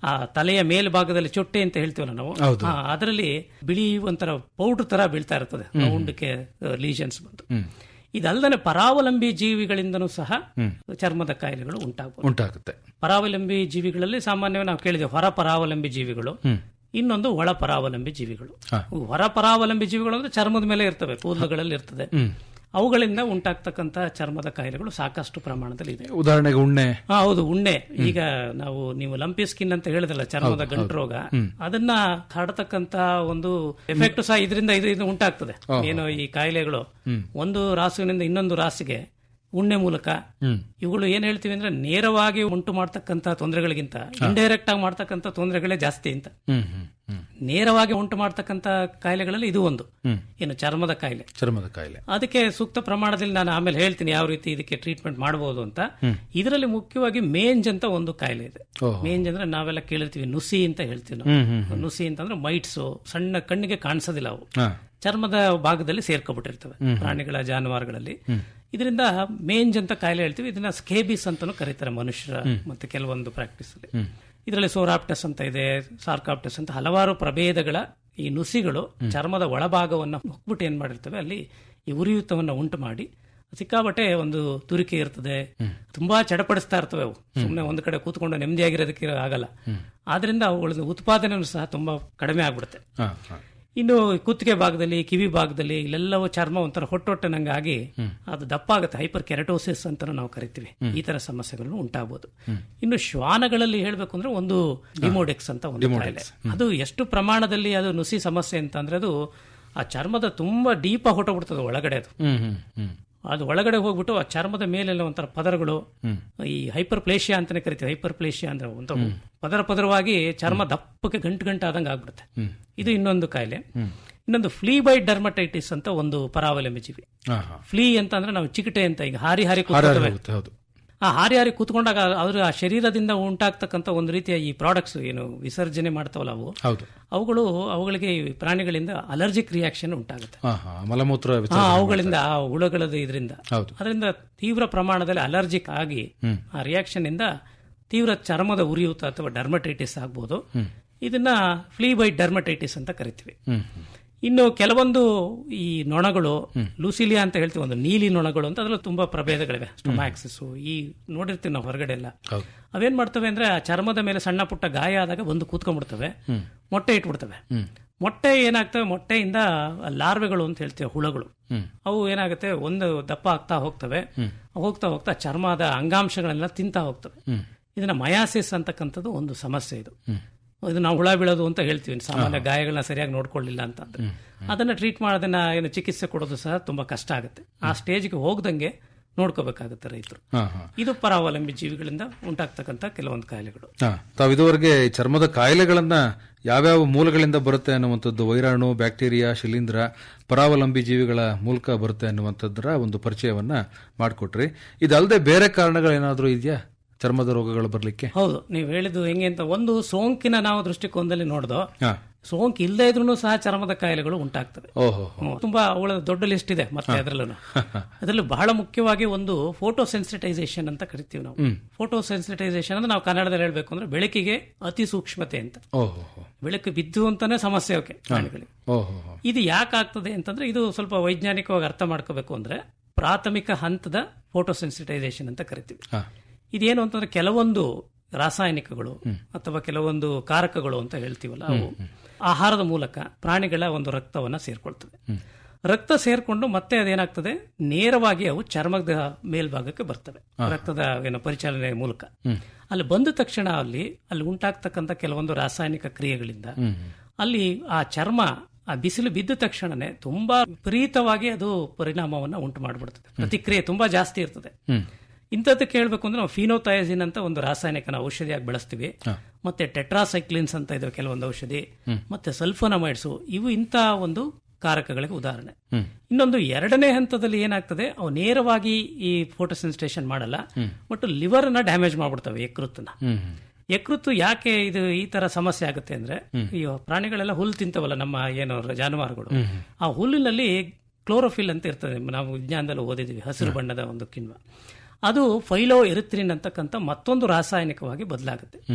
ಆ ತಲೆಯ ಮೇಲ್ಭಾಗದಲ್ಲಿ ಚೊಟ್ಟೆ ಅಂತ ಹೇಳ್ತೀವಲ್ಲ ನಾವು ಹೌದು. ಆ, ಅದರಲ್ಲಿ ಬಿಳಿ ಒಂಥರ ಪೌಡರ್ ತರ ಬೀಳ್ತಾ ಇರ್ತದೆ ಹ್ಮ್. ರೌಂಡ್ಗೆ ಲೀಷನ್ಸ್ ಬಂದು ಹ್ಮ್. ಇದಲ್ಲದೆ ಪರಾವಲಂಬಿ ಜೀವಿಗಳಿಂದನೂ ಸಹ ಹ್ಮ್. ಚರ್ಮದ ಕಾಯಿಲೆಗಳು ಉಂಟಾಗಬಹುದು ಉಂಟಾಗುತ್ತೆ ಪರಾವಲಂಬಿ ಜೀವಿಗಳಲ್ಲಿ ಸಾಮಾನ್ಯವಾಗಿ ನಾವು ಕೇಳಿದ್ದೇವೆ ಹೊರ ಪರಾವಲಂಬಿ ಜೀವಿಗಳು ಹ್ಮ್. ಇನ್ನೊಂದು ಒಳ ಪರಾವಲಂಬಿ ಜೀವಿಗಳು ಹಾ. ಹೊರ ಪರಾವಲಂಬಿ ಜೀವಿಗಳು ಅಂದ್ರೆ ಚರ್ಮದ ಮೇಲೆ ಇರ್ತವೆ ಕೂದಲುಗಳಲ್ಲಿ ಇರ್ತದೆ ಹ್ಮ್. ಅವುಗಳಿಂದ ಉಂಟಾಗ್ತಕ್ಕಂತ ಚರ್ಮದ ಕಾಯಿಲೆಗಳು ಸಾಕಷ್ಟು ಪ್ರಮಾಣದಲ್ಲಿ ಇದೆ ಉದಾಹರಣೆಗೆ ಉಣ್ಣೆ ಹಾ ಹೌದು ಉಣ್ಣೆ ಈಗ ನಾವು ನೀವು ಲಂಪಿ ಸ್ಕಿನ್ ಅಂತ ಹೇಳಿದಲ್ಲ ಚರ್ಮದ ಹೌದು, ಗಂಟು ಹೌದು. ರೋಗ ಹ್ಮ್. ಅದನ್ನ ಹರಡತಕ್ಕಂತ ಒಂದು ಎಫೆಕ್ಟ್ ಸಹ ಇದರಿಂದ ಇದರಿಂದ ಉಂಟಾಗ್ತದೆ ಓಹೋ. ಏನು ಈ ಕಾಯಿಲೆಗಳು ಹ್ಮ್. ಒಂದು ರಾಸುವಿನಿಂದ ಇನ್ನೊಂದು ರಾಸಿಗೆ ಉಣ್ಣೆ ಮೂಲಕ ಹ್ಮ್. ಇವುಗಳು ಏನ್ ಹೇಳ್ತೀವಿ ಅಂದ್ರೆ ನೇರವಾಗಿ ಉಂಟು ಮಾಡ್ತಕ್ಕಂತ ತೊಂದರೆಗಳಿಗಿಂತ ಇಂಡೈರೆಕ್ಟ್ ಆಗಿ ಮಾಡ್ತಕ್ಕಂತ ತೊಂದರೆಗಳೇ ಜಾಸ್ತಿ ಅಂತ ಹ್ಮ್ ಹ್ಮ್ ಹ್ಮ್ ನೇರವಾಗಿ ಉಂಟು ಮಾಡ್ತಕ್ಕಂತ ಕಾಯಿಲೆಗಳಲ್ಲಿ ಇದು ಒಂದು ಹ್ಮ್. ಏನು ಚರ್ಮದ ಕಾಯಿಲೆ ಚರ್ಮದ ಕಾಯಿಲೆ ಅದಕ್ಕೆ ಸೂಕ್ತ ಪ್ರಮಾಣದಲ್ಲಿ ನಾನು ಆಮೇಲೆ ಹೇಳ್ತೀನಿ ಯಾವ ರೀತಿ ಇದಕ್ಕೆ ಟ್ರೀಟ್ಮೆಂಟ್ ಮಾಡಬಹುದು ಅಂತ ಹ್ಮ್. ಇದರಲ್ಲಿ ಮುಖ್ಯವಾಗಿ ಮೇಂಜ್ ಅಂತ ಒಂದು ಕಾಯಿಲೆ ಇದೆ ಓಹೋ. ಮೇಂಜ್ ಅಂದ್ರೆ ನಾವೆಲ್ಲ ಕೇಳಿರ್ತೀವಿ ನುಸಿ ಅಂತ ಹೇಳ್ತೀವಿ ಹ್ಮ್, ಹ್ಮ್, ನಾವು ಹ್ಮ್. ನುಸಿ ಅಂತಂದ್ರೆ ಮೈಟ್ಸ್ ಸಣ್ಣ ಕಣ್ಣಿಗೆ ಕಾಣಿಸೋದಿಲ್ಲ ಅವು ಹಾ. ಚರ್ಮದ ಭಾಗದಲ್ಲಿ ಸೇರ್ಕೊಬಿಟ್ಟಿರ್ತವೆ ಹ್ಮ್. ಪ್ರಾಣಿಗಳ ಜಾನುವಾರುಗಳಲ್ಲಿ ಹ್ಮ್. ಇದರಿಂದ ಮೇಂಜ್ ಅಂತ ಕಾಯಿಲೆ ಹೇಳ್ತೀವಿ ಇದನ್ನ ಸ್ಕೇಬಿಸ್ ಅಂತಾನು ಕರೀತಾರೆ ಮನುಷ್ಯರ ಹ್ಮ್. ಮತ್ತೆ ಕೆಲವೊಂದು ಪ್ರಾಕ್ಟೀಸ್ ಅಲ್ಲಿ ಹ್ಮ್. ಇದರಲ್ಲಿ ಸೋರಾಪ್ಟಸ್ ಅಂತ ಇದೆ ಸಾರ್ಕಾಪ್ಟಸ್ ಅಂತ ಹಲವಾರು ಪ್ರಭೇದಗಳ ಈ ನುಸಿಗಳು ಚರ್ಮದ ಒಳಭಾಗವನ್ನು ಹೊಕ್ಬಿಟ್ಟು ಏನ್ ಮಾಡಿರ್ತವೆ ಅಲ್ಲಿ ಈ ಉರಿಯೂತವನ್ನ ಉಂಟು ಮಾಡಿ ಸಿಕ್ಕಾಬಟ್ಟೆ ಒಂದು ತುರಿಕೆ ಇರ್ತದೆ ತುಂಬಾ ಚಡಪಡಿಸ್ತಾ ಇರ್ತವೆ ಅವು ಸುಮ್ಮನೆ ಒಂದು ಕಡೆ ಕೂತ್ಕೊಂಡು ನೆಮ್ಮದಿಯಾಗಿರೋದಕ್ಕೆ ಆಗಲ್ಲ ಆದ್ರಿಂದ ಅವುಗಳ ಉತ್ಪಾದನೆ ಸಹ ತುಂಬಾ ಕಡಿಮೆ ಆಗ್ಬಿಡುತ್ತೆ ಹಾ, ಹಾ. ಇನ್ನು ಕುತ್ತಿಗೆ ಭಾಗದಲ್ಲಿ ಕಿವಿ ಭಾಗದಲ್ಲಿ ಇಲ್ಲೆಲ್ಲವೂ ಚರ್ಮ ಒಂಥರ ಹೊಟ್ಟೊಟ್ಟನಂಗಾಗಿ ಅದು ದಪ್ಪ ಆಗುತ್ತೆ ಹೈಪರ್ ಕೆರಟೋಸಿಸ್ ಅಂತ ನಾವು ಕರಿತೀವಿ ಈ ತರ ಸಮಸ್ಯೆಗಳು ಉಂಟಾಗಬಹುದು ಇನ್ನು ಶ್ವಾನಗಳಲ್ಲಿ ಹೇಳ್ಬೇಕು ಅಂದ್ರೆ ಒಂದು ಡಿಮೋಡೆಕ್ಸ್ ಅಂತ ಒಂದು ಕಾಯಿಲೆ ಡಿಮೋಡೆಕ್ಸ್. ಅದು ಎಷ್ಟು ಪ್ರಮಾಣದಲ್ಲಿ ಅದು ನುಸಿ ಸಮಸ್ಯೆ ಅಂತ ಅಂದ್ರೆ ಅದು ಆ ಚರ್ಮದ ತುಂಬಾ ಡೀಪ ಹೊಟ್ಟೋಗ್ಬಿಡ್ತದೆ ಒಳಗಡೆ ಅದು ಹ್ಮ್ ಹ್ಮ್ ಹ್ಮ್ ಅದು ಒಳಗಡೆ ಹೋಗ್ಬಿಟ್ಟು ಆ ಚರ್ಮದ ಮೇಲೆಲ್ಲ ಒಂಥರ ಪದರಗಳು ಹ್ಮ್. ಈ ಹೈಪರ್ ಪ್ಲೇಷಿಯಾ ಅಂತಾನೆ ಕರಿತೀವಿ ಹೈಪರ್ ಪ್ಲೇಷಿಯಾ ಅಂದ್ರೆ ಒಂಥರ ಪದರ ಪದರವಾಗಿ ಚರ್ಮ ದಪ್ಪಕ್ಕೆ ಗಂಟು ಗಂಟು ಆದಂಗೆ ಆಗ್ಬಿಡುತ್ತೆ ಹ್ಮ್. ಇದು ಇನ್ನೊಂದು ಕಾಯಿಲೆ ಹ್ಮ್. ಇನ್ನೊಂದು ಫ್ಲೀ ಬೈ ಡರ್ಮಟೈಟಿಸ್ ಅಂತ ಒಂದು ಪರಾವಲಂಬಿ ಜೀವಿ ಹಾ, ಹಾ. ಫ್ಲೀ ಅಂತ ಅಂದ್ರೆ ನಾವು ಚಿಕಟೆ ಅಂತ ಈಗ ಹಾರಿ ಹಾರಿ ಹಾರಾಡಿ ಕೂತ್ಕೊಳ್ತವೆ ಹೋಗುತ್ತೆ, ಹೌದು ಆ ಹಾರಿ ಹಾರಿ ಕೂತ್ಕೊಂಡಾಗ ಅದ್ರ ಆ ಶರೀರದಿಂದ ಉಂಟಾಗ್ತಕ್ಕಂಥ ಒಂದು ರೀತಿಯ ಈ ಪ್ರಾಡಕ್ಟ್ಸ್ ಏನು ವಿಸರ್ಜನೆ ಮಾಡ್ತಾವಲ್ಲ ಅವು ಹೌದು ಅವುಗಳು ಅವುಗಳಿಗೆ ಈ ಪ್ರಾಣಿಗಳಿಂದ ಅಲರ್ಜಿಕ್ ರಿಯಾಕ್ಷನ್ ಉಂಟಾಗುತ್ತೆ ಹಾ ಹಾ ಮಲಮೂತ್ರ ಹಾ, ವಿಸರ್ಜನೆ ಅವುಗಳಿಂದ ಆ ಹುಳಗಳದ್ದು ಇದರಿಂದ ಹೌದು. ಅದರಿಂದ ತೀವ್ರ ಪ್ರಮಾಣದಲ್ಲಿ ಅಲರ್ಜಿಕ್ ಆಗಿ ಹ್ಮ್. ಆ ರಿಯಾಕ್ಷನ್ ಇಂದ ತೀವ್ರ ಚರ್ಮದ ಉರಿಯೂತ ಅಥವಾ ಡರ್ಮಟೈಟಿಸ್ ಆಗ್ಬೋದು ಹ್ಮ್. ಇದನ್ನ ಫ್ಲೀ ಬೈ ಡರ್ಮಟೈಟಿಸ್ ಅಂತ ಕರಿತೀವಿ ಹ್ಮ್ ಇನ್ನು ಕೆಲವೊಂದು ಈ ನೊಣಗಳು ಲೂಸಿಲಿಯಾ ಅಂತ ಹೇಳ್ತೀವಿ ಒಂದು ನೀಲಿ ನೊಣಗಳು ಅಂತ ಅದ್ರಲ್ಲಿ ತುಂಬಾ ಪ್ರಭೇದಗಳಿವೆ ಸ್ಟೊಮ್ಯಾಕ್ಸಿಸ್ ಈ ನೋಡಿರ್ತೀವಿ ನಾವು ಹೊರಗಡೆ ಎಲ್ಲ ಹೌದು. ಅವೇನ್ ಮಾಡ್ತವೆ ಅಂದ್ರೆ ಆ ಚರ್ಮದ ಮೇಲೆ ಸಣ್ಣ ಪುಟ್ಟ ಗಾಯ ಆದಾಗ ಬಂದು ಕೂತ್ಕೊಂಡ್ಬಿಡ್ತವೆ ಹ್ಮ್. ಮೊಟ್ಟೆ ಇಟ್ಬಿಡ್ತವೆ ಹ್ಮ್. ಮೊಟ್ಟೆ ಏನಾಗ್ತವೆ ಮೊಟ್ಟೆಯಿಂದ ಲಾರ್ವೆಗಳು ಅಂತ ಹೇಳ್ತೀವಿ ಹುಳಗಳು ಹ್ಮ್. ಅವು ಏನಾಗುತ್ತೆ ಒಂದು ದಪ್ಪ ಆಗ್ತಾ ಹೋಗ್ತವೆ ಹ್ಮ್. ಹೋಗ್ತಾ ಹೋಗ್ತಾ ಚರ್ಮದ ಅಂಗಾಂಶಗಳೆಲ್ಲ ತಿಂತಾ ಹೋಗ್ತವೆ ಹ್ಮ್. ಇದನ್ನ ಮಯಾಸಿಸ್ ಅಂತಕ್ಕಂಥದ್ದು ಒಂದು ಸಮಸ್ಯೆ ಇದು ಹ್ಮ್. ಇದು ನಾವು ಹುಳ ಬೀಳೋದು ಅಂತ ಹೇಳ್ತೀವಿ ಸಾಮಾನ್ಯ ಗಾಯಗಳನ್ನ ಸರಿಯಾಗಿ ನೋಡ್ಕೊಳ್ಳಿಲ್ಲ ಅಂತ ಅಂದ್ರೆ ಅದನ್ನ ಟ್ರೀಟ್ ಮಾಡೋದನ್ನ ಏನು ಚಿಕಿತ್ಸೆ ಕೊಡೋದು ಸಹ ತುಂಬಾ ಕಷ್ಟ ಆಗುತ್ತೆ ಆ ಸ್ಟೇಜ್ಗೆ ಹೋಗ್ದಂಗೆ ನೋಡ್ಕೋಬೇಕಾಗುತ್ತೆ ರೈತರು ಹಾ ಹಾ ಇದು ಪರಾವಲಂಬಿ ಜೀವಿಗಳಿಂದ ಉಂಟಾಗ್ತಕ್ಕಂಥ ಕೆಲವೊಂದು ಕಾಯಿಲೆಗಳು ಹಾ ತಾವು ಇದುವರೆಗೆ ಈ ಚರ್ಮದ ಕಾಯಿಲೆಗಳನ್ನ ಯಾವ್ಯಾವ ಮೂಲಗಳಿಂದ ಬರುತ್ತೆ ಅನ್ನುವಂಥದ್ದು ವೈರಾಣು ಬ್ಯಾಕ್ಟೀರಿಯಾ ಶಿಲೀಂಧ್ರ ಪರಾವಲಂಬಿ ಜೀವಿಗಳ ಮೂಲಕ ಬರುತ್ತೆ ಅನ್ನುವಂಥದ್ರ ಒಂದು ಪರಿಚಯವನ್ನ ಮಾಡಿಕೊಟ್ರಿ ಇದಲ್ಲದೆ ಬೇರೆ ಕಾರಣಗಳೇನಾದ್ರೂ ಇದೆಯಾ ಚರ್ಮದ ರೋಗಗಳು ಬರಲಿಕ್ಕೆ ಹೌದು ನೀವು ಹೇಳಿದ್ದು ಹೆಂಗೆ ಅಂತ ಒಂದು ಸೋಂಕಿನ ನಾವು ದೃಷ್ಟಿಕೋನದಲ್ಲಿ ನೋಡ್ದೋ ಹಾ ಸೋಂಕು ಇಲ್ಲದೆ ಇದ್ರೂ ಸಹ ಚರ್ಮದ ಕಾಯಿಲೆಗಳು ಉಂಟಾಗ್ತವೆ ಓಹೋ ಹ್ಮ್. ತುಂಬಾ ಅವಳ ದೊಡ್ಡ ಲಿಸ್ಟ್ ಇದೆ ಮತ್ತೆ ಅದರಲ್ಲೂ ಅದರಲ್ಲಿ ಬಹಳ ಮುಖ್ಯವಾಗಿ ಒಂದು ಫೋಟೋ ಸೆನ್ಸಿಟೈಸೇಷನ್ ಅಂತ ಕರಿತೀವಿ ನಾವು ಹ್ಮ್. ಫೋಟೋ ಸೆನ್ಸಿಟೈಸೇಷನ್ ಅಂದ್ರೆ ನಾವು ಕನ್ನಡದಲ್ಲಿ ಹೇಳ್ಬೇಕು ಅಂದ್ರೆ ಬೆಳಕಿಗೆ ಅತಿ ಸೂಕ್ಷ್ಮತೆ ಅಂತ ಓಹೋ ಬೆಳಕು ಬಿದ್ದು ಅಂತಾನೆ ಸಮಸ್ಯೆ ಓಕೆ ಪ್ರಾಣಿಗಳಿಗೆ ಓಹೋ ಇದು ಯಾಕೆ ಆಗ್ತದೆ ಅಂತಂದ್ರೆ ಇದು ಸ್ವಲ್ಪ ವೈಜ್ಞಾನಿಕವಾಗಿ ಅರ್ಥ ಮಾಡ್ಕೋಬೇಕು ಅಂದ್ರೆ ಪ್ರಾಥಮಿಕ ಹಂತದ ಫೋಟೋ ಸೆನ್ಸಿಟೈಸೇಷನ್ ಅಂತ ಕರಿತೀವಿ ಹಾ. ಇದೇನು ಅಂತಂದ್ರೆ ಕೆಲವೊಂದು ರಾಸಾಯನಿಕಗಳು ಅಥವಾ ಕೆಲವೊಂದು ಕಾರಕಗಳು ಅಂತ ಹೇಳ್ತೀವಲ್ಲ ಅವು ಆಹಾರದ ಮೂಲಕ ಪ್ರಾಣಿಗಳ ಒಂದು ರಕ್ತವನ್ನ ಸೇರ್ಕೊಳ್ತವೆ ರಕ್ತ ಸೇರ್ಕೊಂಡು ಮತ್ತೆ ಅದೇನಾಗ್ತದೆ ನೇರವಾಗಿ ಅವು ಚರ್ಮದ ಮೇಲ್ಭಾಗಕ್ಕೆ ಬರ್ತವೆ ರಕ್ತದ ಏನು ಪರಿಚಾಲನೆ ಮೂಲಕ ಅಲ್ಲಿ ಬಂದ ತಕ್ಷಣ ಅಲ್ಲಿ ಅಲ್ಲಿ ಉಂಟಾಗ್ತಕ್ಕಂಥ ಕೆಲವೊಂದು ರಾಸಾಯನಿಕ ಕ್ರಿಯೆಗಳಿಂದ ಅಲ್ಲಿ ಆ ಚರ್ಮ ಆ ಬಿಸಿಲು ಬಿದ್ದ ತಕ್ಷಣನೇ ತುಂಬಾ ವಿಪರೀತವಾಗಿ ಅದು ಪರಿಣಾಮವನ್ನ ಉಂಟು ಮಾಡಿಬಿಡ್ತದೆ ಪ್ರತಿಕ್ರಿಯೆ ತುಂಬಾ ಜಾಸ್ತಿ ಇರ್ತದೆ ಹ್ಮ್ ಇಂಥದ್ದಕ್ಕೆ ಹೇಳ್ಬೇಕು ಅಂದ್ರೆ ನಾವು ಫಿನೋಥಯಸಿನ್ ಅಂತ ಒಂದು ರಾಸಾಯನಿಕನ ಔಷಧಿಯಾಗಿ ಬಳಸ್ತೀವಿ ಮತ್ತೆ ಟೆಟ್ರಾಸೈಕ್ಲಿನ್ಸ್ ಅಂತ ಇದಾವೆ ಕೆಲವೊಂದು ಔಷಧಿ ಮತ್ತೆ ಸಲ್ಫೋನಮೈಡ್ಸ್ ಇವು ಇಂಥ ಒಂದು ಕಾರಕಗಳಿಗೆ ಉದಾಹರಣೆ ಹ್ಮ್. ಇನ್ನೊಂದು ಎರಡನೇ ಹಂತದಲ್ಲಿ ಏನಾಗ್ತದೆ ಅವು ನೇರವಾಗಿ ಈ ಫೋಟೋಸೆನ್ಸ್ಟೇಷನ್ ಮಾಡಲ್ಲ ಬಟ್ ಲಿವರ್ ನ ಡ್ಯಾಮೇಜ್ ಮಾಡ್ಬಿಡ್ತವೆ ಯಕೃತ್ತನ್ನ ಹ್ಮ್ ಯಕೃತ್ತು ಯಾಕೆ ಇದು ಈ ತರ ಸಮಸ್ಯೆ ಆಗುತ್ತೆ ಅಂದ್ರೆ ಈ ಪ್ರಾಣಿಗಳೆಲ್ಲ ಹುಲ್ಲು ತಿಂತವಲ್ಲ ನಮ್ಮ ಏನು ಜಾನುವಾರುಗಳು ಆ ಹುಲ್ಲಿನಲ್ಲಿ ಕ್ಲೋರೋಫಿಲ್ ಅಂತ ಇರ್ತದೆ ನಾವು ವಿಜ್ಞಾನದಲ್ಲಿ ಓದಿದೀವಿ ಹಸಿರು ಬಣ್ಣದ ಒಂದು ಕಿಣ್ವ ಅದು ಫೈಲೋ ಎರಿತ್ರಿನ್ ಅಂತಕ್ಕಂಥ ಮತ್ತೊಂದು ರಾಸಾಯನಿಕವಾಗಿ ಬದಲಾಗುತ್ತೆ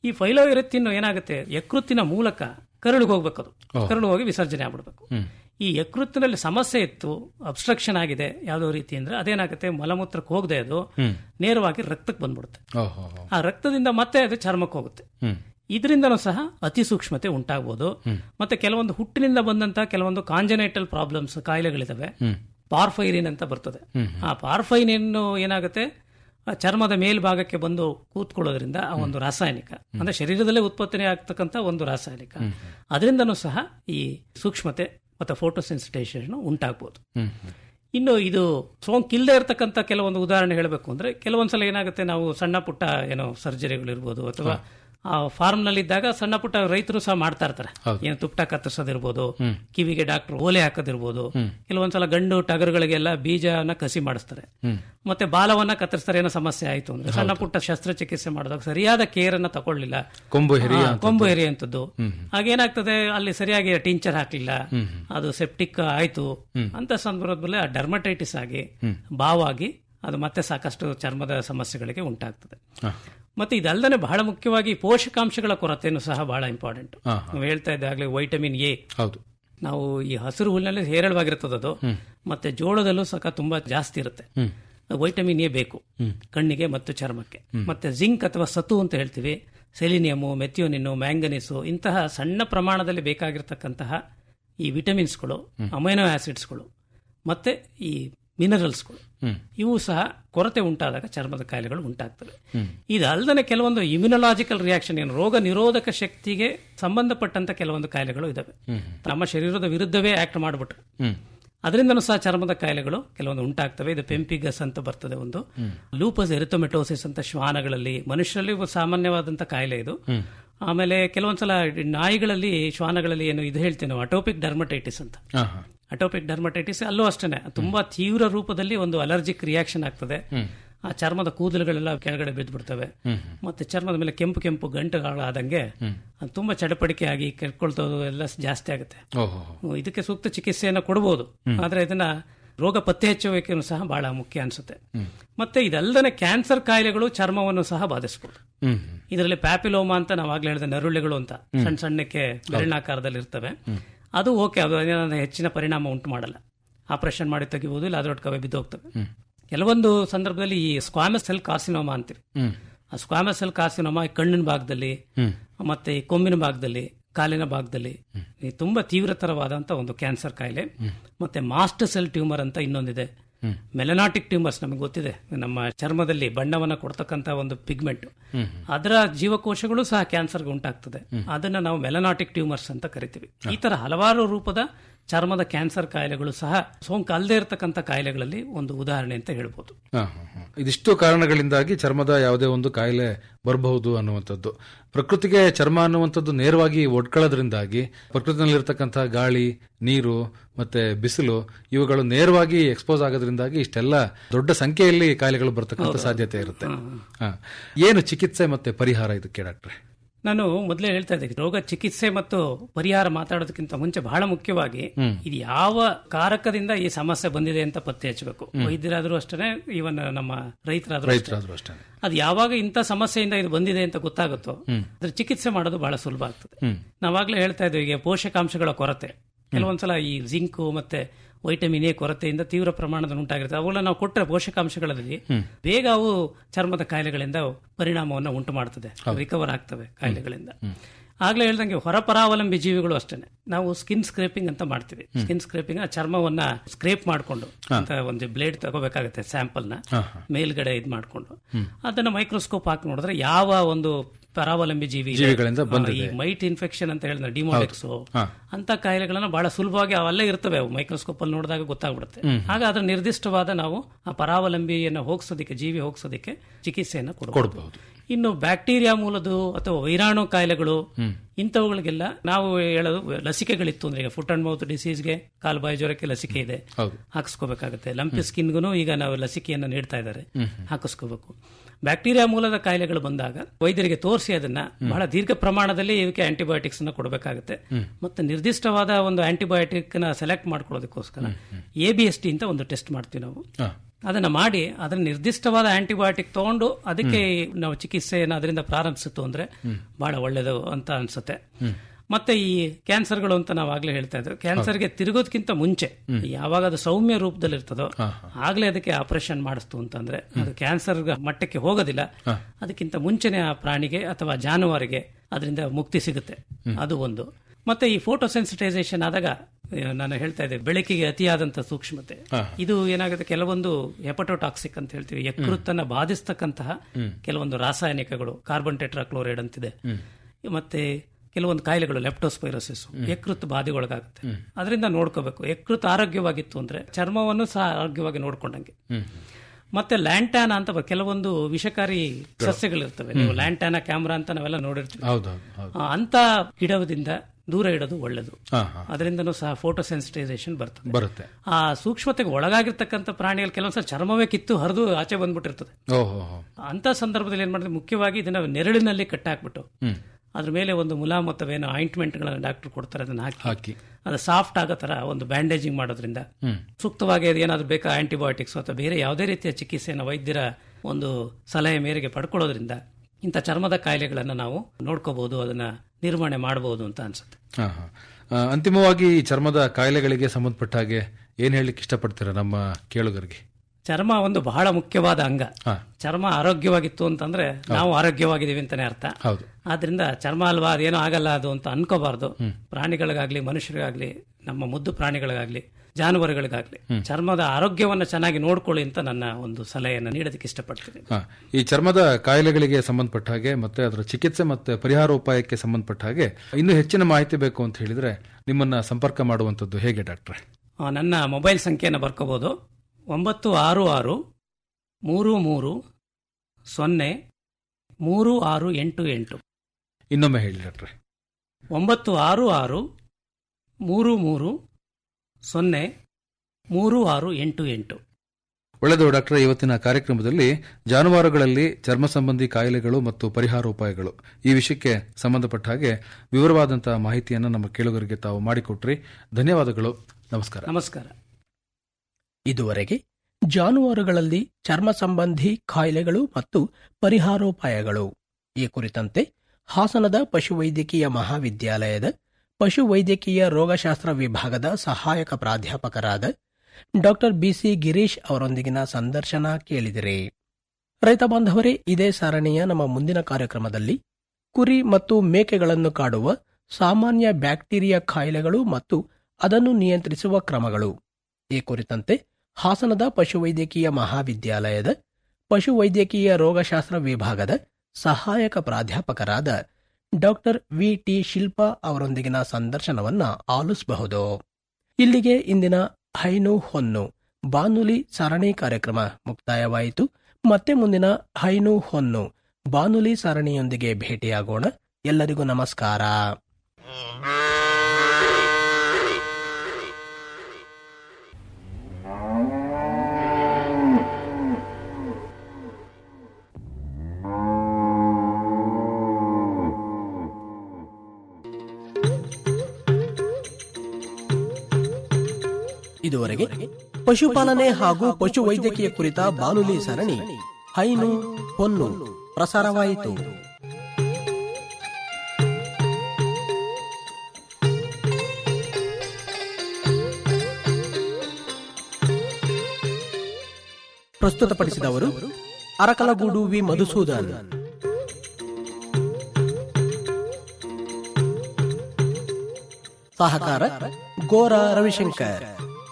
ಈ ಫೈಲೋಇರತ್ತಿನ್ ಏನಾಗುತ್ತೆ ಯಕೃತ್ತಿನ ಮೂಲಕ ಕರಳಿಗೆ ಹೋಗ್ಬೇಕದು ಓಹ್. ಕರಳು ಹೋಗಿ ವಿಸರ್ಜನೆ ಆಗ್ಬಿಡ್ಬೇಕು ಹ್ಮ್. ಈ ಯಕೃತ್ತಿನಲ್ಲಿ ಸಮಸ್ಯೆ ಇತ್ತು ಅಬ್ಸ್ಟ್ರಕ್ಷನ್ ಆಗಿದೆ ಯಾವುದೋ ರೀತಿ ಅಂದ್ರೆ ಅದೇನಾಗುತ್ತೆ ಮಲಮೂತ್ರಕ್ಕೆ ಹೋಗದೆ ಅದು ಹ್ಮ್. ನೇರವಾಗಿ ರಕ್ತಕ್ಕೆ ಬಂದ್ಬಿಡುತ್ತೆ ಓಹೋ ಆ ರಕ್ತದಿಂದ ಮತ್ತೆ ಅದು ಚರ್ಮಕ್ಕೆ ಹೋಗುತ್ತೆ ಹ್ಮ್. ಇದರಿಂದನೂ ಸಹ ಅತಿ ಸೂಕ್ಷ್ಮತೆ ಉಂಟಾಗಬಹುದು ಹ್ಮ್. ಮತ್ತೆ ಕೆಲವೊಂದು ಹುಟ್ಟಿನಿಂದ ಬಂದಂತ ಕೆಲವೊಂದು ಕಾಂಜನೈಟಲ್ ಪ್ರಾಬ್ಲಮ್ಸ್ ಕಾಯಿಲೆಗಳಿದಾವೆ ಹ್ಮ್. ಪಾರ್ಫೈರಿನ್ ಅಂತ ಬರ್ತದೆ ಹ್ಮ್. ಆ ಪಾರ್ಫೈರಿನ್ ಏನಾಗುತ್ತೆ ಆ ಚರ್ಮದ ಮೇಲ್ಭಾಗಕ್ಕೆ ಬಂದು ಕೂತ್ಕೊಳ್ಳೋದ್ರಿಂದ ಆ ಒಂದು ರಾಸಾಯನಿಕ ಅಂದ್ರೆ ಶರೀರದಲ್ಲೇ ಉತ್ಪತ್ತಿ ಆಗ್ತಕ್ಕಂಥ ಒಂದು ರಾಸಾಯನಿಕ ಅದರಿಂದನೂ ಸಹ ಈ ಸೂಕ್ಷ್ಮತೆ ಮತ್ತೆ ಫೋಟೋಸೆನ್ಸಿಟೈಸೇಷನ್ ಉಂಟಾಗ್ಬೋದು ಹ್ಮ್. ಇನ್ನು ಇದು ಸೋಂಕಿಲ್ಲದೆ ಇರತಕ್ಕಂಥ ಕೆಲವೊಂದು ಉದಾಹರಣೆ ಹೇಳಬೇಕು ಅಂದ್ರೆ ಕೆಲವೊಂದ್ಸಲ ಏನಾಗುತ್ತೆ ನಾವು ಸಣ್ಣ ಪುಟ್ಟ ಏನೋ ಸರ್ಜರಿಗಳಿರ್ಬೋದು ಅಥವಾ ಆ ಫಾರ್ಮ್ ನಲ್ಲಿ ಇದ್ದಾಗ ಸಣ್ಣ ಪುಟ್ಟ ರೈತರು ಸಹ ಮಾಡ್ತಾ ಇರ್ತಾರೆ ಹೌದು. ಏನು ತುಪ್ಟ ಕತ್ತರಿಸೋದಿರ್ಬೋದು ಹ್ಮ್. ಕಿವಿಗೆ ಡಾಕ್ಟರ್ ಓಲೆ ಹಾಕೋದಿರ್ಬೋದು ಹ್ಮ್. ಕೆಲವೊಂದ್ಸಲ ಗಂಡು ಟಗರುಗಳಿಗೆಲ್ಲ ಬೀಜನ ಕಸಿ ಮಾಡಿಸ್ತಾರೆ ಹ್ಮ್. ಮತ್ತೆ ಬಾಲವನ್ನ ಕತ್ತರಿಸ್ತಾರೆ ಏನೋ ಸಮಸ್ಯೆ ಆಯ್ತು ಅಂದ್ರೆ ಸಣ್ಣ ಪುಟ್ಟ ಶಸ್ತ್ರಚಿಕಿತ್ಸೆ ಮಾಡಿದಾಗ ಸರಿಯಾದ ಕೇರ್ ಅನ್ನ ತಗೊಳ್ಳಿಲ್ಲ ಕೊಂಬು ಹೆರಿಯ ಹಾ, ಅಂತದ್ದು. ಕೊಂಬು ಹೆರಿಯುವಂಥದ್ದು ಹ್ಮ್. ಹಾಗೇನಾಗ್ತದೆ ಅಲ್ಲಿ ಸರಿಯಾಗಿ ಟಿಂಚರ್ ಹಾಕ್ಲಿಲ್ಲ ಹ್ಮ್. ಅದು ಸೆಪ್ಟಿಕ್ ಆಯ್ತು ಹ್ಮ್. ಅಂತ ಸಂದರ್ಭದಲ್ಲಿ ಆ ಡರ್ಮಟೈಟಿಸ್ ಆಗಿ ಹ್ಮ್. ಬಾವಾಗಿ ಅದು ಮತ್ತೆ ಸಾಕಷ್ಟು ಚರ್ಮದ ಸಮಸ್ಯೆಗಳಿಗೆ ಉಂಟಾಗ್ತದೆ ಹಾ. ಮತ್ತೆ ಇದಲ್ಲದೆ ಬಹಳ ಮುಖ್ಯವಾಗಿ ಪೋಷಕಾಂಶಗಳ ಕೊರತೆನೂ ಸಹ ಬಹಳ ಇಂಪಾರ್ಟೆಂಟ್ ಹಾ, ನಾವು ಹೇಳ್ತಾ ಇದ್ದಾಗಲೇ ವೈಟಮಿನ್ ಎ ಹೌದು ನಾವು ಈ ಹಸಿರು ಹುಲ್ಲಿನಲ್ಲಿ ಹೇರಳವಾಗಿರ್ತದೆ ಅದು ಹ್ಮ್. ಮತ್ತೆ ಜೋಳದಲ್ಲೂ ಸಹ ತುಂಬಾ ಜಾಸ್ತಿ ಇರುತ್ತೆ ಹ್ಮ್. ವೈಟಮಿನ್ ಎ ಬೇಕು ಹ್ಮ್. ಕಣ್ಣಿಗೆ ಮತ್ತು ಚರ್ಮಕ್ಕೆ ಹ್ಮ್. ಮತ್ತೆ ಜಿಂಕ್ ಅಥವಾ ಸತು ಅಂತ ಹೇಳ್ತೀವಿ ಸೆಲಿನಿಯಮು ಮೆಥಿಯೋನಿನ್ನು ಮ್ಯಾಂಗನೀಸು ಇಂತಹ ಸಣ್ಣ ಪ್ರಮಾಣದಲ್ಲಿ ಬೇಕಾಗಿರ್ತಕ್ಕಂತಹ ಈ ವಿಟಮಿನ್ಸ್ಗಳು ಅಮೈನೋ ಆಸಿಡ್ಸ್ಗಳು ಮತ್ತೆ ಈ ಮಿನರಲ್ಸ್ಗಳು ಹ್ಮ್. ಇವು ಸಹ ಕೊರತೆ ಉಂಟಾದಾಗ ಚರ್ಮದ ಕಾಯಿಲೆಗಳು ಉಂಟಾಗ್ತವೆ ಹ್ಮ್. ಇದಲ್ಲದೆ ಕೆಲವೊಂದು ಇಮ್ಯುನಲಾಜಿಕಲ್ ರಿಯಾಕ್ಷನ್ ಏನು ರೋಗ ನಿರೋಧಕ ಶಕ್ತಿಗೆ ಸಂಬಂಧಪಟ್ಟಂತ ಕೆಲವೊಂದು ಕಾಯಿಲೆಗಳು ಇದಾವೆ ಹ್ಮ್. ನಮ್ಮ ಶರೀರದ ವಿರುದ್ಧವೇ ಆಕ್ಟ್ ಮಾಡಿಬಿಟ್ರೆ ಹ್ಮ್. ಅದರಿಂದನೂ ಸಹ ಚರ್ಮದ ಕಾಯಿಲೆಗಳು ಕೆಲವೊಂದು ಉಂಟಾಗ್ತವೆ ಇದು ಪೆಂಪಿಗಸ್ ಅಂತ ಬರ್ತದೆ ಒಂದು ಹ್ಮ್. ಲೂಪಸ್ ಎರಿಥೊಮೆಟೋಸಿಸ್ ಅಂತ ಶ್ವಾನಗಳಲ್ಲಿ ಮನುಷ್ಯರಲ್ಲಿ ಒಂದು ಸಾಮಾನ್ಯವಾದಂತ ಕಾಯಿಲೆ ಇದು ಹ್ಮ್. ಆಮೇಲೆ ಕೆಲವೊಂದ್ಸಲ ನಾಯಿಗಳಲ್ಲಿ ಶ್ವಾನಗಳಲ್ಲಿ ಏನು ಇದು ಹೇಳ್ತೀವಿ ನಾವು ಅಟೋಪಿಕ್ ಡರ್ಮಟೈಟಿಸ್ ಅಂತ ಹಾ, ಹಾ. ಅಟೋಪಿಕ್ ಡರ್ಮಟೈಟಿಸ್ ಅಲ್ಲೂ ಅಷ್ಟೇ ತುಂಬಾ ತೀವ್ರ ರೂಪದಲ್ಲಿ ಒಂದು ಅಲರ್ಜಿಕ್ ರಿಯಾಕ್ಷನ್ ಆಗ್ತದೆ ಹ್ಮ್. ಆ ಚರ್ಮದ ಕೂದಲುಗಳೆಲ್ಲ ಕೆಳಗಡೆ ಬಿದ್ದು ಬಿಡ್ತವೆ ಹ್ಮ್. ಮತ್ತೆ ಚರ್ಮದ ಮೇಲೆ ಕೆಂಪು ಕೆಂಪು ಗಂಟುಗಳಾದಂಗೆ ಹ್ಮ್. ಅದು ತುಂಬಾ ಚಡಪಡಿಕೆ ಆಗಿ ಕೆಳ್ಕೊಳ್ತೋದು ಎಲ್ಲ ಜಾಸ್ತಿ ಆಗುತ್ತೆ ಓಹೋ ಇದಕ್ಕೆ ಸೂಕ್ತ ಚಿಕಿತ್ಸೆಯನ್ನು ಕೊಡಬಹುದು ಹ್ಮ್. ಆದ್ರೆ ಇದನ್ನ ರೋಗ ಪತ್ತೆ ಹಚ್ಚುವಿಕೆಯೂ ಸಹ ಬಹಳ ಮುಖ್ಯ ಅನ್ಸುತ್ತೆ ಹ್ಮ್. ಮತ್ತೆ ಇದಲ್ಲದೆ ಕ್ಯಾನ್ಸರ್ ಕಾಯಿಲೆಗಳು ಚರ್ಮವನ್ನು ಸಹ ಬಾಧಿಸಬಹುದು ಹ್ಮ್. ಇದರಲ್ಲಿ ಪ್ಯಾಪಿಲೋಮಾ ಅಂತ ನಾವು ಆಗ್ಲೇ ಹೇಳಿದ ನರುಳೆಗಳು ಅಂತ ಹ್ಮ್. ಸಣ್ಣ ಸಣ್ಣಕ್ಕೆ ಬೆರಳಿನಾಕಾರದಲ್ಲಿ ಇರ್ತವೆ ಅದು ಓಕೆ ಅದು ಏನಾದ್ರೆ ಹೆಚ್ಚಿನ ಪರಿಣಾಮ ಉಂಟು ಮಾಡಲ್ಲ ಆಪರೇಷನ್ ಮಾಡಿ ತೆಗಿಬಹುದು ಇಲ್ಲ ಅದರೊಟ್ಟಿಗೆ ಬಿದ್ದೋಗ್ತವೆ ಹ್ಮ್. ಕೆಲವೊಂದು ಸಂದರ್ಭದಲ್ಲಿ ಈ ಸ್ಕ್ವಾಮಸ್ ಸೆಲ್ ಕಾರ್ಸಿನೋಮಾ ಅಂತೀವಿ ಹ್ಮ್. ಆ ಸ್ಕ್ವಾಮಸ್ ಸೆಲ್ ಕಾರ್ಸಿನೋಮಾ ಈ ಕಣ್ಣಿನ ಭಾಗದಲ್ಲಿ ಹ್ಮ್. ಮತ್ತೆ ಈ ಕೊಂಬಿನ ಭಾಗದಲ್ಲಿ ಕಾಲಿನ ಭಾಗದಲ್ಲಿ ಈ ತುಂಬಾ ತೀವ್ರತರವಾದಂತ ಒಂದು ಕ್ಯಾನ್ಸರ್ ಕಾಯಿಲೆ ಮತ್ತೆ ಮಾಸ್ಟರ್ ಸೆಲ್ ಟ್ಯೂಮರ್ ಅಂತ ಇನ್ನೊಂದಿದೆ ಹ್ಮ್. ಮೆಲನಾಟಿಕ್ ಟ್ಯೂಮರ್ಸ್ ನಮಗೆ ಗೊತ್ತಿದೆ ನಮ್ಮ ಚರ್ಮದಲ್ಲಿ ಬಣ್ಣವನ್ನ ಕೊಡ್ತಕ್ಕಂತ ಒಂದು ಪಿಗ್ಮೆಂಟ್ ಹ್ಮ್. ಅದರ ಜೀವಕೋಶಗಳು ಸಹ ಕ್ಯಾನ್ಸರ್ಗೆ ಉಂಟಾಗ್ತದೆ ಅದನ್ನ ನಾವು ಮೆಲನಾಟಿಕ್ ಟ್ಯೂಮರ್ಸ್ ಅಂತ ಕರಿತೀವಿ ಈ ತರ ಹಲವಾರು ರೂಪದ ಚರ್ಮದ ಕ್ಯಾನ್ಸರ್ ಕಾಯಿಲೆಗಳು ಸಹ ಸೋಂಕು ಅಲ್ಲದೆ ಇರತಕ್ಕಂತ ಕಾಯಿಲೆಗಳಲ್ಲಿ ಒಂದು ಉದಾಹರಣೆ ಅಂತ ಹೇಳ್ಬೋದು ಹಾ, ಹಾ, ಹಾ. ಇದಿಷ್ಟು ಕಾರಣಗಳಿಂದಾಗಿ ಚರ್ಮದ ಯಾವುದೇ ಒಂದು ಕಾಯಿಲೆ ಬರಬಹುದು ಅನ್ನುವಂಥದ್ದು ಪ್ರಕೃತಿಗೆ ಚರ್ಮ ಅನ್ನುವಂಥದ್ದು ನೇರವಾಗಿ ಒಡ್ಕೊಳ್ಳೋದ್ರಿಂದಾಗಿ ಪ್ರಕೃತಿನಲ್ಲಿರ್ತಕ್ಕಂಥ ಗಾಳಿ ನೀರು ಮತ್ತೆ ಬಿಸಿಲು ಇವುಗಳು ನೇರವಾಗಿ ಎಕ್ಸ್ಪೋಸ್ ಆಗೋದ್ರಿಂದಾಗಿ ಇಷ್ಟೆಲ್ಲ ದೊಡ್ಡ ಸಂಖ್ಯೆಯಲ್ಲಿ ಕಾಯಿಲೆಗಳು ಬರ್ತಕ್ಕಂಥ ಸಾಧ್ಯತೆ ಇರುತ್ತೆ ಹಾ. ಏನು ಚಿಕಿತ್ಸೆ ಮತ್ತೆ ಪರಿಹಾರ ಇದಕ್ಕೆ ಡಾಕ್ಟ್ರೆ ನಾನು ಮೊದಲೇ ಹೇಳ್ತಾ ಇದ್ದೆ ರೋಗ ಚಿಕಿತ್ಸೆ ಮತ್ತು ಪರಿಹಾರ ಮಾತಾಡೋದಕ್ಕಿಂತ ಮುಂಚೆ ಬಹಳ ಮುಖ್ಯವಾಗಿ ಹ್ಮ್. ಇದು ಯಾವ ಕಾರಕದಿಂದ ಈ ಸಮಸ್ಯೆ ಬಂದಿದೆ ಅಂತ ಪತ್ತೆ ಹಚ್ಚಬೇಕು ವೈದ್ಯರಾದ್ರೂ ಅಷ್ಟೇ ಇವನ್ ನಮ್ಮ ರೈತರಾದ್ರೂ ಅಷ್ಟೇ. ರೈತರಾದ್ರೂ ಅಷ್ಟೇ ಅದು ಯಾವಾಗ ಇಂಥ ಸಮಸ್ಯೆಯಿಂದ ಇದು ಬಂದಿದೆ ಅಂತ ಗೊತ್ತಾಗುತ್ತೋ ಹ್ಮ್. ಅದ್ರ ಚಿಕಿತ್ಸೆ ಮಾಡೋದು ಬಹಳ ಸುಲಭ ಆಗ್ತದೆ ಹ್ಮ್. ನಾವಾಗ್ಲೇ ಹೇಳ್ತಾ ಇದ್ವಿ ಈಗ ಪೋಷಕಾಂಶಗಳ ಕೊರತೆ ಕೆಲವೊಂದ್ಸಲ ಈ ಜಿಂಕು ಮತ್ತೆ ವೈಟಮಿನ್ ಎ ಕೊರತೆಯಿಂದ ತೀವ್ರ ಪ್ರಮಾಣದಲ್ಲಿ ಉಂಟಾಗಿರುತ್ತೆ ಅವೆಲ್ಲ ನಾವು ಕೊಟ್ಟರೆ ಪೋಷಕಾಂಶಗಳಲ್ಲಿ ಹ್ಮ್. ಬೇಗ ಅವು ಚರ್ಮದ ಕಾಯಿಲೆಗಳಿಂದ ಪರಿಣಾಮವನ್ನು ಉಂಟು ಮಾಡ್ತದೆ ರಿಕವರ್ ಆಗ್ತವೆ ಕಾಯಿಲೆಗಳಿಂದ ಆಗ್ಲೇ ಹೇಳ್ದಂಗೆ ಹೊರ ಪರಾವಲಂಬಿ ಜೀವಿಗಳು ಅಷ್ಟೇ ನಾವು ಸ್ಕಿನ್ ಸ್ಕ್ರೇಪಿಂಗ್ ಅಂತ ಮಾಡ್ತೀವಿ ಸ್ಕಿನ್ ಸ್ಕ್ರೇಪಿಂಗ್ ಆ ಚರ್ಮವನ್ನ ಸ್ಕ್ರೇಪ್ ಮಾಡ್ಕೊಂಡು ಅಂತ ಒಂದು ಬ್ಲೇಡ್ ತಗೋಬೇಕಾಗುತ್ತೆ ಸ್ಯಾಂಪಲ್ ನ ಹಾ, ಮೇಲ್ಗಡೆ ಇದ್ ಮಾಡ್ಕೊಂಡು ಹ್ಮ್. ಅದನ್ನ ಮೈಕ್ರೋಸ್ಕೋಪ್ ಹಾಕಿ ನೋಡಿದ್ರೆ ಯಾವ ಒಂದು ಪರಾವಲಂಬಿ ಜೀವಿ ಇದೆ, ಜೀವಿಗಳಿಂದ ಆ, ಬಂದಿದೆ. ಈ ಮೈಟ್ ಇನ್ಫೆಕ್ಷನ್ ಅಂತ ಹೇಳಿದ್ರೆ ಡಿಮೋಡೆಕ್ಸ್ ಹಾ. ಅಂತ ಕಾಯಿಲೆಗಳನ್ನ ಬಹಳ ಸುಲಭವಾಗಿ ಅವೆಲ್ಲೇ ಇರ್ತವೆ ಅವು ಮೈಕ್ರೋಸ್ಕೋಪ್ ಅಲ್ಲಿ ನೋಡಿದಾಗ ಗೊತ್ತಾಗ್ಬಿಡುತ್ತೆ ಹ್ಮ್. ಆಗ ಅದ್ರ ನಿರ್ದಿಷ್ಟವಾದ ನಾವು ಆ ಪರಾವಲಂಬಿಯನ್ನು ಹೋಗ್ಸೋದಕ್ಕೆ ಜೀವಿ ಹೋಗ್ಸೋದಕ್ಕೆ ಚಿಕಿತ್ಸೆಯನ್ನು ಕೊಡಬಹುದು ಕೊಡಬಹುದು ಇನ್ನು ಬ್ಯಾಕ್ಟೀರಿಯಾ ಮೂಲದ್ದು ಅಥವಾ ವೈರಾಣು ಕಾಯಿಲೆಗಳು ಹ್ಮ್. ಇಂಥವುಗಳಿಗೆಲ್ಲ ನಾವು ಹೇಳೋದು ಲಸಿಕೆಗಳಿತ್ತು ಅಂದ್ರೆ ಈಗ ಫುಟ್ ಅಂಡ್ ಮೌತ್ ಡಿಸೀಸ್ಗೆ ಕಾಲು ಬಾಯಿ ಜ್ವರಕ್ಕೆ ಲಸಿಕೆ ಇದೆ ಹೌದು ಹಾಕಿಸ್ಕೋಬೇಕಾಗುತ್ತೆ ಲಂಪಿ ಸ್ಕಿನ್ಗೂ ಈಗ ನಾವು ಲಸಿಕೆಯನ್ನು ನೀಡ್ತಾ ಇದ್ದಾರೆ ಹ್ಮ್. ಹಾಕಿಸ್ಕೋಬೇಕು ಬ್ಯಾಕ್ಟೀರಿಯಾ ಮೂಲದ ಕಾಯಿಲೆಗಳು ಬಂದಾಗ ವೈದ್ಯರಿಗೆ ತೋರಿಸಿ ಅದನ್ನ ಬಹಳ ದೀರ್ಘ ಪ್ರಮಾಣದಲ್ಲಿ ಇವಕ್ಕೆ ಆಂಟಿಬಯೋಟಿಕ್ಸ್ ಅನ್ನ ಕೊಡಬೇಕಾಗುತ್ತೆ ಹ್ಮ್. ಮತ್ತೆ ನಿರ್ದಿಷ್ಟವಾದ ಒಂದು ಆಂಟಿಬಯೋಟಿಕ್ ನ ಸೆಲೆಕ್ಟ್ ಮಾಡ್ಕೊಳ್ಳೋದಕ್ಕೋಸ್ಕರ ಎ ಬಿ ಎಸ್ ಟಿ ಅಂತ ಒಂದು ಟೆಸ್ಟ್ ಮಾಡ್ತೀವಿ ನಾವು ಹಾ. ಅದನ್ನ ಮಾಡಿ ಅದನ್ನ ನಿರ್ದಿಷ್ಟವಾದ ಆಂಟಿಬಯೋಟಿಕ್ ತಗೊಂಡು ಅದಕ್ಕೆ ನಾವು ಚಿಕಿತ್ಸೆಯನ್ನು ಅದರಿಂದ ಪ್ರಾರಂಭಿಸಿತು ಅಂದ್ರೆ ಬಹಳ ಒಳ್ಳೇದು ಅಂತ ಅನ್ಸುತ್ತೆ ಮತ್ತೆ ಈ ಕ್ಯಾನ್ಸರ್ಗಳು ಅಂತ ನಾವು ಆಗ್ಲೇ ಹೇಳ್ತಾ ಇದ್ವಿ ಕ್ಯಾನ್ಸರ್ಗೆ ತಿರುಗೋದಕ್ಕಿಂತ ಮುಂಚೆ ಯಾವಾಗ ಅದು ಸೌಮ್ಯ ರೂಪದಲ್ಲಿ ಇರ್ತದೋ ಆಗ್ಲೇ ಅದಕ್ಕೆ ಆಪರೇಷನ್ ಮಾಡಿಸ್ತು ಅಂತಂದ್ರೆ ಅದು ಕ್ಯಾನ್ಸರ್ ಮಟ್ಟಕ್ಕೆ ಹೋಗೋದಿಲ್ಲ ಅದಕ್ಕಿಂತ ಮುಂಚೆನೆ ಆ ಪ್ರಾಣಿಗೆ ಅಥವಾ ಜಾನುವಾರಿಗೆ ಅದರಿಂದ ಮುಕ್ತಿ ಸಿಗುತ್ತೆ ಅದು ಒಂದು ಮತ್ತೆ ಈ ಫೋಟೋ ಸೆನ್ಸಿಟೈಸೇಷನ್ ಆದಾಗ ಆ, ನಾನು ಹೇಳ್ತಾ ಇದ್ದೆ ಬೆಳಕಿಗೆ ಅತಿಯಾದಂತ ಸೂಕ್ಷ್ಮತೆ ಇದು ಏನಾಗುತ್ತೆ ಕೆಲವೊಂದು ಹೆಪಟೋಟಾಕ್ಸಿಕ್ ಅಂತ ಹೇಳ್ತೀವಿ ಯಕೃತ್ತನ್ನ ಬಾಧಿಸ್ತಕ್ಕಂತಹ ಕೆಲವೊಂದು ರಾಸಾಯನಿಕಗಳು ಕಾರ್ಬನ್ ಟೆಟ್ರಾಕ್ಲೋರೈಡ್ ಅಂತಿದೆ ಮತ್ತೆ ಕೆಲವೊಂದು ಕಾಯಿಲೆಗಳು ಲೆಪ್ಟೋಸ್ಪೈರೋಸಿಸ್ ಯಕೃತ್ ಬಾಧೆಗೊಳಗಾಗುತ್ತೆ ಅದರಿಂದ ನೋಡ್ಕೋಬೇಕು ಯಕೃತ್ ಆರೋಗ್ಯವಾಗಿತ್ತು ಅಂದ್ರೆ ಚರ್ಮವನ್ನು ಸಹ ಆರೋಗ್ಯವಾಗಿ ನೋಡ್ಕೊಂಡಂಗೆ ಮತ್ತೆ ಲ್ಯಾಂಟ್ಯಾನ ಅಂತ ಬ- ಕೆಲವೊಂದು ವಿಷಕಾರಿ ಸಸ್ಯಗಳಿರ್ತವೆ ನೀವು ಲ್ಯಾಂಟ್ಯಾನ ಕ್ಯಾಮ್ರಾ ಅಂತ ನಾವೆಲ್ಲ ನೋಡಿರ್ತೀವಿ ಹೌದೌದು ಹೌದು ಆ, ಅಂತ ಗಿಡದಿಂದ ದೂರ ಇಡೋದು ಒಳ್ಳೇದು ಹಾ, ಹಾ. ಅದರಿಂದನೂ ಸಹ ಫೋಟೋ ಸೆನ್ಸಿಟೈಸೇಷನ್ ಬರ್ತದೆ ಬರುತ್ತೆ ಆ ಸೂಕ್ಷ್ಮತೆಗೆ ಒಳಗಾಗಿರ್ತಕ್ಕಂಥ ಪ್ರಾಣಿಗಳು ಕೆಲವೊಂದ್ಸಲ ಚರ್ಮವೇ ಕಿತ್ತು ಹರಿದು ಆಚೆ ಬಂದ್ಬಿಟ್ಟಿರ್ತದೆ ಓಹೋ ಹೋ. ಅಂತ ಸಂದರ್ಭದಲ್ಲಿ ಏನ್ ಮಾಡಿದ್ರೆ ಮುಖ್ಯವಾಗಿ ಇದನ್ನ ನೆರಳಿನಲ್ಲಿ ಕಟ್ಟಾಕ್ಬಿಟ್ಟು ಹ್ಮ್ ಅದ್ರ ಮೇಲೆ ಒಂದು ಮುಲಾಮ್ ಅಥವಾ ಏನೋ ಆಯಿಂಟ್ಮೆಂಟ್ ಗಳನ್ನ ಡಾಕ್ಟರ್ ಕೊಡ್ತಾರೆ ಅದನ್ನ ಹಾಕಿ ಹಾಕಿ ಅದು ಸಾಫ್ಟ್ ಆಗೋ ತರ ಒಂದು ಬ್ಯಾಂಡೇಜಿಂಗ್ ಮಾಡೋದ್ರಿಂದ ಹ್ಮ್ ಸೂಕ್ತವಾಗಿ ಅದು ಏನಾದ್ರು ಬೇಕಾ ಆಂಟಿಬಯೋಟಿಕ್ಸ್ ಅಥವಾ ಬೇರೆ ಯಾವುದೇ ರೀತಿಯ ಚಿಕಿತ್ಸೆಯನ್ನು ವೈದ್ಯರ ಒಂದು ಸಲಹೆ ಮೇರೆಗೆ ಪಡ್ಕೊಳ್ಳೋದ್ರಿಂದ ಇಂಥ ಚರ್ಮದ ಕಾಯಿಲೆಗಳನ್ನು ನಾವು ನೋಡ್ಕೋಬಹುದು ಅದನ್ನ ನಿರ್ವಹಣೆ ಮಾಡಬಹುದು ಅಂತ ಅನ್ಸುತ್ತೆ ಹಾ, ಹಾ. ಆ, ಅಂತಿಮವಾಗಿ ಈ ಚರ್ಮದ ಕಾಯಿಲೆಗಳಿಗೆ ಸಂಬಂಧಪಟ್ಟ ಹಾಗೆ ಏನ್ ಹೇಳಲಿಕ್ಕೆ ಇಷ್ಟಪಡ್ತೀರಾ ನಮ್ಮ ಕೇಳುಗರಿಗೆ ಚರ್ಮ ಒಂದು ಬಹಳ ಮುಖ್ಯವಾದ ಅಂಗ ಹಾ. ಚರ್ಮ ಆರೋಗ್ಯವಾಗಿತ್ತು ಅಂತಂದ್ರೆ ನಾವು ಆರೋಗ್ಯವಾಗಿದ್ದೀವಿ ಅಂತಾನೆ ಅರ್ಥ ಹೌದು ಆದ್ರಿಂದ ಚರ್ಮ ಅಲ್ವಾ ಅದೇನೋ ಆಗಲ್ಲ ಅದು ಅಂತ ಅನ್ಕೋಬಾರ್ದು ಪ್ರಾಣಿಗಳಿಗಾಗ್ಲಿ ಮನುಷ್ಯರಿಗಾಗ್ಲಿ ನಮ್ಮ ಮುದ್ದು ಪ್ರಾಣಿಗಳಿಗಾಗ್ಲಿ ಜಾನುವಾರುಗಳಿಗಾಗ್ಲಿ ಚರ್ಮದ ಆರೋಗ್ಯವನ್ನ ಚೆನ್ನಾಗಿ ನೋಡ್ಕೊಳ್ಳಿ ಅಂತ ನನ್ನ ಒಂದು ಸಲಹೆಯನ್ನು ನೀಡೋದಕ್ಕೆ ಇಷ್ಟಪಡ್ತೀನಿ ಹಾ. ಈ ಚರ್ಮದ ಕಾಯಿಲೆಗಳಿಗೆ ಸಂಬಂಧಪಟ್ಟ ಹಾಗೆ ಮತ್ತೆ ಅದರ ಚಿಕಿತ್ಸೆ ಮತ್ತೆ ಪರಿಹಾರೋಪಾಯಕ್ಕೆ ಸಂಬಂಧಪಟ್ಟ ಹಾಗೆ ಇನ್ನೂ ಹೆಚ್ಚಿನ ಮಾಹಿತಿ ಬೇಕು ಅಂತ ಹೇಳಿದ್ರೆ ನಿಮ್ಮನ್ನ ಸಂಪರ್ಕ ಮಾಡುವಂತದ್ದು ಹೇಗೆ ಡಾಕ್ಟ್ರೆ ಆ, ನನ್ನ ಮೊಬೈಲ್ ಸಂಖ್ಯೆಯನ್ನು ಬರ್ಕೋಬಹುದು ಒಂಬತ್ತು ಆರು ಆರು ಮೂರು ಮೂರು ಸೊನ್ನೆ ಮೂರು ಆರು ಎಂಟು ಎಂಟು ಇನ್ನೊಮ್ಮೆ ಹೇಳಿ ಡಾಕ್ಟ್ರೆ ಒಂಬತ್ತು ಆರು ಆರು ಮೂರು ಮೂರು ಸೊನ್ನೆ ಮೂರು ಆರು ಎಂಟು ಎಂಟು ಒಳ್ಳೆಯದು ಡಾಕ್ಟರ್ ಇವತ್ತಿನ ಕಾರ್ಯಕ್ರಮದಲ್ಲಿ ಜಾನುವಾರುಗಳಲ್ಲಿ ಚರ್ಮ ಸಂಬಂಧಿ ಕಾಯಿಲೆಗಳು ಮತ್ತು ಪರಿಹಾರೋಪಾಯಗಳು ಈ ವಿಷಯಕ್ಕೆ ಸಂಬಂಧಪಟ್ಟ ಹಾಗೆ ವಿವರವಾದಂತಹ ಮಾಹಿತಿಯನ್ನು ನಮ್ಮ ಕೇಳುಗರಿಗೆ ತಾವು ಮಾಡಿಕೊಟ್ರಿ ಧನ್ಯವಾದಗಳು ನಮಸ್ಕಾರ ನಮಸ್ಕಾರ ಇದುವರೆಗೆ ಜಾನುವಾರುಗಳಲ್ಲಿ ಚರ್ಮ ಸಂಬಂಧಿ ಕಾಯಿಲೆಗಳು ಮತ್ತು ಪರಿಹಾರೋಪಾಯಗಳು ಈ ಕುರಿತಂತೆ ಹಾಸನದ ಪಶುವೈದ್ಯಕೀಯ ಮಹಾವಿದ್ಯಾಲಯದ ಪಶುವೈದ್ಯಕೀಯ ರೋಗಶಾಸ್ತ್ರ ವಿಭಾಗದ ಸಹಾಯಕ ಪ್ರಾಧ್ಯಾಪಕರಾದ ಡಾಕ್ಟರ್ ಬಿಸಿ ಗಿರೀಶ್ ಅವರೊಂದಿಗಿನ ಸಂದರ್ಶನ ಕೇಳಿದಿರಿ ರೈತ ಬಾಂಧವರೇ ಇದೇ ಸರಣಿಯ ನಮ್ಮ ಮುಂದಿನ ಕಾರ್ಯಕ್ರಮದಲ್ಲಿ ಕುರಿ ಮತ್ತು ಮೇಕೆಗಳನ್ನು ಕಾಡುವ ಸಾಮಾನ್ಯ ಬ್ಯಾಕ್ಟೀರಿಯಾ ಕಾಯಿಲೆಗಳು ಮತ್ತು ಅದನ್ನು ನಿಯಂತ್ರಿಸುವ ಕ್ರಮಗಳು ಈ ಕುರಿತಂತೆ ಹಾಸನದ ಪಶುವೈದ್ಯಕೀಯ ಮಹಾವಿದ್ಯಾಲಯದ ಪಶುವೈದ್ಯಕೀಯ ರೋಗಶಾಸ್ತ್ರ ವಿಭಾಗದ ಸಹಾಯಕ ಪ್ರಾಧ್ಯಾಪಕರಾದ ಡಾಕ್ಟರ್ ವಿ ಟಿ ಶಿಲ್ಪಾ ಅವರೊಂದಿಗಿನ ಸಂದರ್ಶನವನ್ನ ಆಲಿಸಬಹುದು ಇಲ್ಲಿಗೆ ಇಂದಿನ ಹೈನು ಹೊನ್ನು ಬಾನುಲಿ ಸರಣಿ ಕಾರ್ಯಕ್ರಮ ಮುಕ್ತಾಯವಾಯಿತು ಮತ್ತೆ ಮುಂದಿನ ಹೈನು ಹೊನ್ನು ಬಾನುಲಿ ಸರಣಿಯೊಂದಿಗೆ ಭೇಟಿಯಾಗೋಣ ಎಲ್ಲರಿಗೂ ನಮಸ್ಕಾರ ಇದುವರೆಗೆ ಪಶುಪಾಲನೆ ಹಾಗೂ ಪಶುವೈದ್ಯಕೀಯ ಕುರಿತ ಬಾನುಲಿ ಸರಣಿ ಹೈನು ಹೊನ್ನು ಪ್ರಸಾರವಾಯಿತು ಪ್ರಸ್ತುತಪಡಿಸಿದವರು ಅರಕಲಗೂಡು ವಿ ಮಧುಸೂದನ್ ಸಹಕಾರ ಗೋರ ರವಿಶಂಕರ್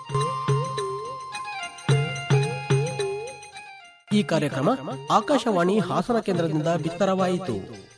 ಈ ಕಾರ್ಯಕ್ರಮ ಆಕಾಶವಾಣಿ ಹಾಸನ ಕೇಂದ್ರದಿಂದ ಬಿತ್ತರವಾಯಿತು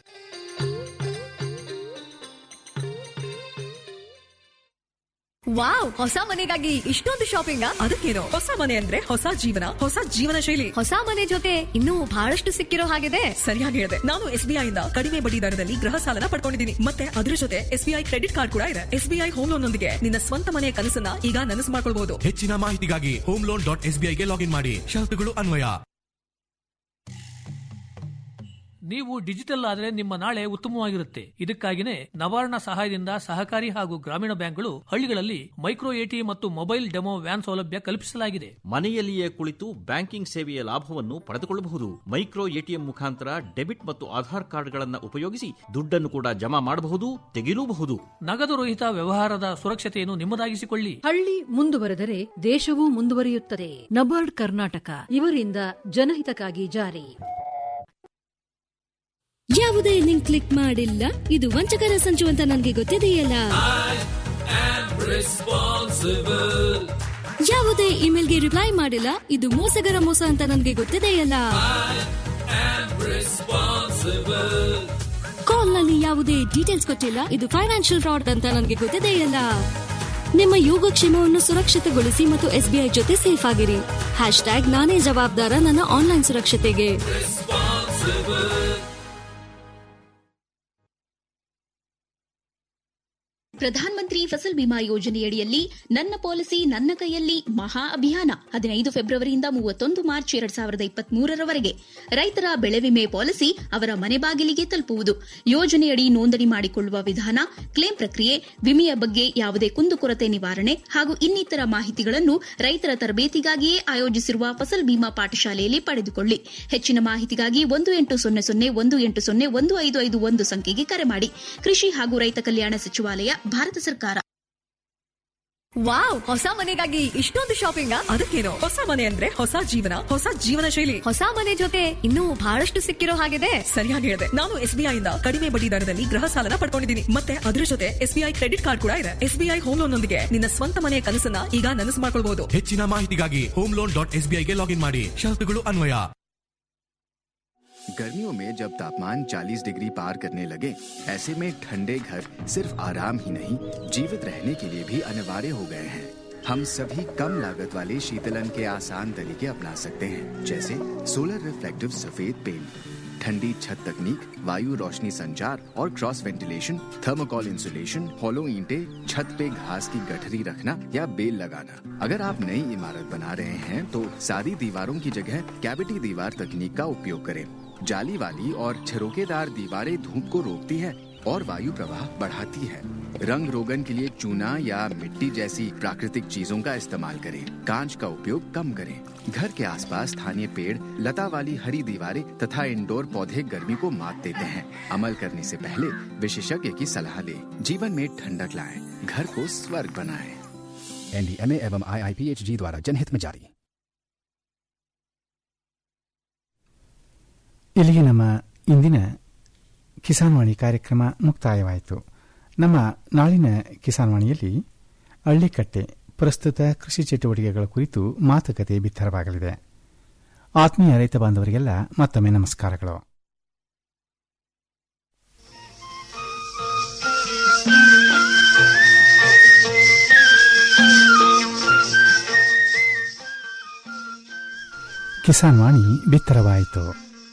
ವಾವ್ ಹೊಸ ಮನೆಗಾಗಿ ಇಷ್ಟೊಂದು ಶಾಪಿಂಗ್ ಅದಕ್ಕೇನು ಹೊಸ ಮನೆ ಅಂದ್ರೆ ಹೊಸ ಜೀವನ ಹೊಸ ಜೀವನ ಶೈಲಿ ಹೊಸ ಮನೆ ಜೊತೆ ಇನ್ನೂ ಬಹಳಷ್ಟು ಸಿಕ್ಕಿರೋ ಹಾಗಿದೆ ಸರಿಯಾಗಿ ಹೇಳಿದೆ ನಾನು ಎಸ್ಬಿಐ ಇಂದ ಕಡಿಮೆ ಬಡ್ಡಿ ದರದಲ್ಲಿ ಗೃಹ ಸಾಲನ ಪಡ್ಕೊಂಡಿದ್ದೀನಿ ಮತ್ತೆ ಅದ್ರ ಜೊತೆ ಎಸ್ಬಿಐ ಕ್ರೆಡಿಟ್ ಕಾರ್ಡ್ ಕೂಡ ಇದೆ ಎಸ್ಬಿಐ ಹೋಮ್ ಲೋನ್ ನೊಂದಿಗೆ ನಿನ್ನ ಸ್ವಂತ ಮನೆಯ ಕನಸನ್ನ ಈಗ ನನಸು ಮಾಡ್ಕೊಳ್ಬಹುದು ಹೆಚ್ಚಿನ ಮಾಹಿತಿಗಾಗಿ ಹೋಮ್ ಲೋನ್ ಡಾಟ್ ಎಸ್ ಗೆ ಲಾಗಿನ್ ಮಾಡಿ ಷರತ್ತುಗಳು ಅನ್ವಯ ನೀವು ಡಿಜಿಟಲ್ ಆದರೆ ನಿಮ್ಮ ನಾಳೆ ಉತ್ತಮವಾಗಿರುತ್ತೆ ಇದಕ್ಕಾಗಿನೇ ನವಾರ್ಣ ಸಹಾಯದಿಂದ ಸಹಕಾರಿ ಹಾಗೂ ಗ್ರಾಮೀಣ ಬ್ಯಾಂಕ್ಗಳು ಹಳ್ಳಿಗಳಲ್ಲಿ ಮೈಕ್ರೋ ಎಟಿ ಮತ್ತು ಮೊಬೈಲ್ ಡೆಮೋ ವ್ಯಾನ್ ಸೌಲಭ್ಯ ಕಲ್ಪಿಸಲಾಗಿದೆ ಮನೆಯಲ್ಲಿಯೇ ಕುಳಿತು ಬ್ಯಾಂಕಿಂಗ್ ಸೇವೆಯ ಲಾಭವನ್ನು ಪಡೆದುಕೊಳ್ಳಬಹುದು ಮೈಕ್ರೋ ಎಟಿಎಂ ಮುಖಾಂತರ ಡೆಬಿಟ್ ಮತ್ತು ಆಧಾರ್ ಕಾರ್ಡ್ಗಳನ್ನು ಉಪಯೋಗಿಸಿ ದುಡ್ಡನ್ನು ಕೂಡ ಜಮಾ ಮಾಡಬಹುದು ತೆಗೆಯಲೂಬಹುದು ನಗದು ರಹಿತ ವ್ಯವಹಾರದ ಸುರಕ್ಷತೆಯನ್ನು ನಿಮ್ಮದಾಗಿಸಿಕೊಳ್ಳಿ ಹಳ್ಳಿ ಮುಂದುವರೆದರೆ ದೇಶವೂ ಮುಂದುವರಿಯುತ್ತದೆ ನಬಾರ್ಡ್ ಕರ್ನಾಟಕ ಇವರಿಂದ ಜನಹಿತಕ್ಕಾಗಿ ಜಾರಿ ಯಾವುದೇ ಲಿಂಕ್ ಕ್ಲಿಕ್ ಮಾಡಿಲ್ಲ ಇದು ವಂಚಕರ ಸಂಚು ಅಂತ ನನಗೆ ಗೊತ್ತಿದೆಯಲ್ಲ ಯಾವುದೇ ಇಮೇಲ್ಗೆ ರಿಪ್ಲೈ ಮಾಡಿಲ್ಲ ಇದು ಮೋಸಗರ ಮೋಸ ಅಂತ ನನಗೆ ಗೊತ್ತಿದೆಯಲ್ಲ ಕಾಲ್ ನಲ್ಲಿ ಯಾವುದೇ ಡೀಟೇಲ್ಸ್ ಕೊಟ್ಟಿಲ್ಲ ಇದು ಫೈನಾನ್ಷಿಯಲ್ ಫ್ರಾಡ್ ಅಂತ ನನಗೆ ಗೊತ್ತಿದೆಯಲ್ಲ ನಿಮ್ಮ ಯೋಗಕ್ಷೇಮವನ್ನು ಸುರಕ್ಷಿತಗೊಳಿಸಿ ಮತ್ತು ಎಸ್ಬಿಐ ಜೊತೆ ಸೇಫ್ ಆಗಿರಿ ಹ್ಯಾಶ್ ಟ್ಯಾಗ್ ನಾನೇ ಜವಾಬ್ದಾರ ನನ್ನ ಆನ್ಲೈನ್ ಸುರಕ್ಷತೆಗೆ ಪ್ರಧಾನಮಂತ್ರಿ ಫಸಲ್ ಬಿಮಾ ಯೋಜನೆಯಡಿಯಲ್ಲಿ ನನ್ನ ಪಾಲಿಸಿ ನನ್ನ ಕೈಯಲ್ಲಿ ಮಹಾ ಅಭಿಯಾನ ಹದಿನೈದು ಫೆಬ್ರವರಿಯಿಂದ ಮೂವತ್ತೊಂದು ಮಾರ್ಚ್ ಎರಡ್ ಸಾವಿರದ ಇಪ್ಪತ್ಮೂರರವರೆಗೆ ರೈತರ ಬೆಳೆ ವಿಮೆ ಪಾಲಿಸಿ ಅವರ ಮನೆ ಬಾಗಿಲಿಗೆ ತಲುಪುವುದು ಯೋಜನೆಯಡಿ ನೋಂದಣಿ ಮಾಡಿಕೊಳ್ಳುವ ವಿಧಾನ ಕ್ಲೇಮ್ ಪ್ರಕ್ರಿಯೆ ವಿಮೆಯ ಬಗ್ಗೆ ಯಾವುದೇ ಕುಂದುಕೊರತೆ ನಿವಾರಣೆ ಹಾಗೂ ಇನ್ನಿತರ ಮಾಹಿತಿಗಳನ್ನು ರೈತರ ತರಬೇತಿಗಾಗಿಯೇ ಆಯೋಜಿಸಿರುವ ಫಸಲ್ ಬಿಮಾ ಪಾಠಶಾಲೆಯಲ್ಲಿ ಪಡೆದುಕೊಳ್ಳಿ ಹೆಚ್ಚಿನ ಮಾಹಿತಿಗಾಗಿ ಒಂದು ಎಂಟು ಸೊನ್ನೆ ಸೊನ್ನೆ ಒಂದು ಎಂಟು ಸೊನ್ನೆ ಒಂದು ಐದು ಐದು ಒಂದು ಸಂಖ್ಯೆಗೆ ಕರೆ ಮಾಡಿ ಕೃಷಿ ಹಾಗೂ ರೈತ ಕಲ್ಯಾಣ ಸಚಿವಾಲಯ ಭಾರತ ಸರ್ಕಾರ ವಾವ್ ಹೊಸ ಮನೆಗಾಗಿ ಇಷ್ಟೊಂದು ಶಾಪಿಂಗ್ ಅದಕ್ಕೇನು ಹೊಸ ಮನೆ ಅಂದ್ರೆ ಹೊಸ ಜೀವನ ಹೊಸ ಜೀವನ ಶೈಲಿ ಹೊಸ ಮನೆ ಜೊತೆ ಇನ್ನೂ ಬಹಳಷ್ಟು ಸಿಕ್ಕಿರೋ ಹಾಗಿದೆ ಸರಿಯಾಗಿ ಹೇಳಿದೆ ನಾನು ಎಸ್ಬಿಐ ಇಂದ ಕಡಿಮೆ ಬಡ್ಡಿ ದರದಲ್ಲಿ ಗೃಹ ಸಾಲನ ಪಡ್ಕೊಂಡಿದ್ದೀನಿ ಮತ್ತೆ ಅದರ ಜೊತೆ ಎಸ್ಬಿಐ ಕ್ರೆಡಿಟ್ ಕಾರ್ಡ್ ಕೂಡ ಇದೆ ಎಸ್ಬಿಐ ಹೋಮ್ ಲೋನ್ ನೊಂದಿಗೆ ನಿನ್ನ ಸ್ವಂತ ಮನೆಯ ಕನಸನ್ನ ಈಗ ನನಸು ಮಾಡ್ಕೊಳ್ಬಹುದು ಹೆಚ್ಚಿನ ಮಾಹಿತಿಗಾಗಿ ಹೋಮ್ ಲೋನ್ ಡಾಟ್ ಎಸ್ ಗೆ ಲಾಗಿನ್ ಮಾಡಿ ಷರತ್ತುಗಳು ಅನ್ವಯ गर्मियों में जब तापमान 40 डिग्री पार करने लगे ऐसे में ठंडे घर सिर्फ आराम ही नहीं जीवित रहने के लिए भी अनिवार्य हो गए हैं हम सभी कम लागत वाले शीतलन के आसान तरीके अपना सकते हैं जैसे सोलर रिफ्लेक्टिव सफेद पेंट ठंडी छत तकनीक वायु रोशनी संचार और cross ventilation thermocol insulation hollow ईंटे छत पे घास की गठरी रखना या बेल लगाना अगर आप नई इमारत बना रहे हैं तो सादी दीवारों की जगह कैविटी दीवार तकनीक का उपयोग करें जाली वाली और छिरोकेदार दीवारें धूप को रोकती है और वायु प्रवाह बढ़ाती है रंग रोगन के लिए चूना या मिट्टी जैसी प्राकृतिक चीजों का इस्तेमाल करें कांच का उपयोग कम करें घर के आसपास स्थानीय पेड़ लता वाली हरी दीवारें तथा इंडोर पौधे गर्मी को मात देते हैं अमल करने से पहले विशेषज्ञ की सलाह लें जीवन में ठंडक लाएं घर को स्वर्ग बनाएं एनडीएमए एवं आईआईपीएचजी द्वारा जनहित में जारी ಇಲ್ಲಿಗೆ ನಮ್ಮ ಇಂದಿನ ಕಿಸಾನ್ ವಾಣಿ ಕಾರ್ಯಕ್ರಮ ಮುಕ್ತಾಯವಾಯಿತು ನಮ್ಮ ನಾಳಿನ ಕಿಸಾನ್ ವಾಣಿಯಲ್ಲಿ ಹಳ್ಳಿಕಟ್ಟೆ ಪ್ರಸ್ತುತ ಕೃಷಿ ಚಟುವಟಿಕೆಗಳ ಕುರಿತು ಮಾತುಕತೆ ಬಿತ್ತರವಾಗಲಿದೆ ಆತ್ಮೀಯ ರೈತ ಬಾಂಧವರಿಗೆಲ್ಲ ಮತ್ತೊಮ್ಮೆ ನಮಸ್ಕಾರಗಳು ಕಿಸಾನ್ ವಾಣಿ ಬಿತ್ತರವಾಯಿತು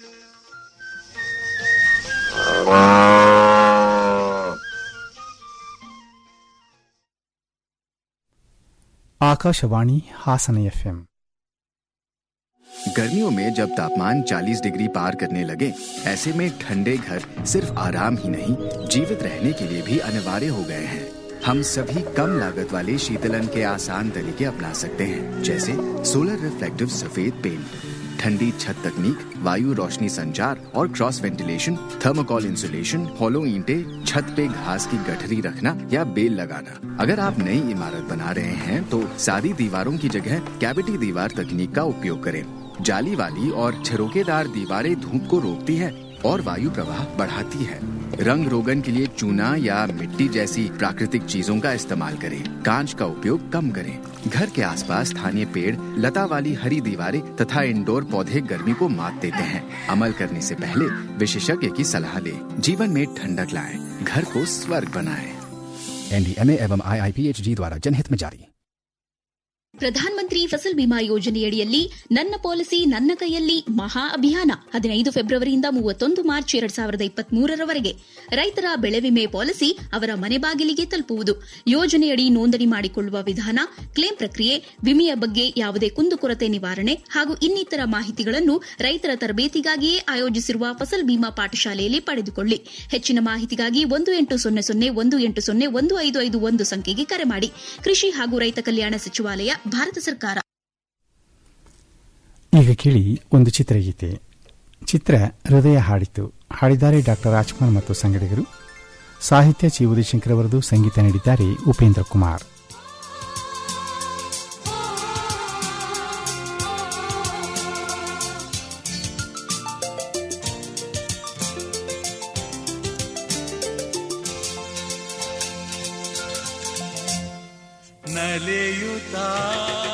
ಆಕಾಶವಾಣಿ ಹಾಸನ ಎಫ್ಎಂ गर्मियों में जब तापमान 40 डिग्री पार करने लगे ऐसे में ठंडे घर सिर्फ आराम ही नहीं जीवित रहने के लिए भी अनिवार्य हो गए हैं हम सभी कम लागत वाले शीतलन के आसान तरीके अपना सकते हैं जैसे सोलर रिफ्लेक्टिव सफेद पेंट ठंडी छत तकनीक वायु रोशनी संचार और cross ventilation thermocol insulation hollow ईंटे छत पे घास की गठरी रखना या बेल लगाना अगर आप नई इमारत बना रहे हैं तो सादी दीवारों की जगह कैविटी दीवार तकनीक का उपयोग करें जाली वाली और छिरोकेदार दीवारें धूप को रोकती है और वायु प्रवाह बढ़ाती है रंग रोगन के लिए चूना या मिट्टी जैसी प्राकृतिक चीजों का इस्तेमाल करें कांच का उपयोग कम करें घर के आसपास स्थानीय पेड़ लता वाली हरी दीवारें तथा इंडोर पौधे गर्मी को मात देते हैं अमल करने से पहले विशेषज्ञ की सलाह लें जीवन में ठंडक लाएं घर को स्वर्ग बनाएं एनडीएमए एवं आईआईपीएचजी द्वारा जनहित में जारी ಪ್ರಧಾನಮಂತ್ರಿ ಫಸಲ್ ಬಿಮಾ ಯೋಜನೆಯಡಿಯಲ್ಲಿ ನನ್ನ ಪಾಲಿಸಿ ನನ್ನ ಕೈಯಲ್ಲಿ ಮಹಾ ಅಭಿಯಾನ ಹದಿನೈದು ಫೆಬ್ರವರಿಯಿಂದ ಮೂವತ್ತೊಂದು ಮಾರ್ಚ್ ಎರಡ್ ಸಾವಿರದ ಇಪ್ಪತ್ಮೂರರವರೆಗೆ ರೈತರ ಬೆಳೆ ವಿಮೆ ಪಾಲಿಸಿ ಅವರ ಮನೆ ಬಾಗಿಲಿಗೆ ತಲುಪುವುದು ಯೋಜನೆಯಡಿ ನೋಂದಣಿ ಮಾಡಿಕೊಳ್ಳುವ ವಿಧಾನ ಕ್ಲೇಮ್ ಪ್ರಕ್ರಿಯೆ ವಿಮೆಯ ಬಗ್ಗೆ ಯಾವುದೇ ಕುಂದುಕೊರತೆ ನಿವಾರಣೆ ಹಾಗೂ ಇನ್ನಿತರ ಮಾಹಿತಿಗಳನ್ನು ರೈತರ ತರಬೇತಿಗಾಗಿಯೇ ಆಯೋಜಿಸಿರುವ ಫಸಲ್ ಬಿಮಾ ಪಾಠಶಾಲೆಯಲ್ಲಿ ಪಡೆದುಕೊಳ್ಳಿ ಹೆಚ್ಚಿನ ಮಾಹಿತಿಗಾಗಿ ಒಂದು ಎಂಟು ಸೊನ್ನೆ ಸೊನ್ನೆ ಒಂದು ಎಂಟು ಸೊನ್ನೆ ಒಂದು ಐದು ಐದು ಒಂದು ಸಂಖ್ಯೆಗೆ ಕರೆ ಮಾಡಿ ಕೃಷಿ ಹಾಗೂ ರೈತ ಕಲ್ಯಾಣ ಸಚಿವಾಲಯ ಭಾರತ ಸರ್ಕಾರ ಈಗ ಕೇಳಿ ಒಂದು ಚಿತ್ರಗೀತೆ ಚಿತ್ರ ಹೃದಯ ಹಾಡಿತು ಹಾಡಿದ್ದಾರೆ ಡಾಕ್ಟರ್ ರಾಜ್ಕುಮಾರ್ ಮತ್ತು ಸಂಗಡಿಗರು ಸಾಹಿತ್ಯ ಚಿ ಉದಯಶಂಕರ್ ಅವರದು ಸಂಗೀತ ನೀಡಿದ್ದಾರೆ ಉಪೇಂದ್ರ ಕುಮಾರ್ ನಲಿಯುತ್ತಾ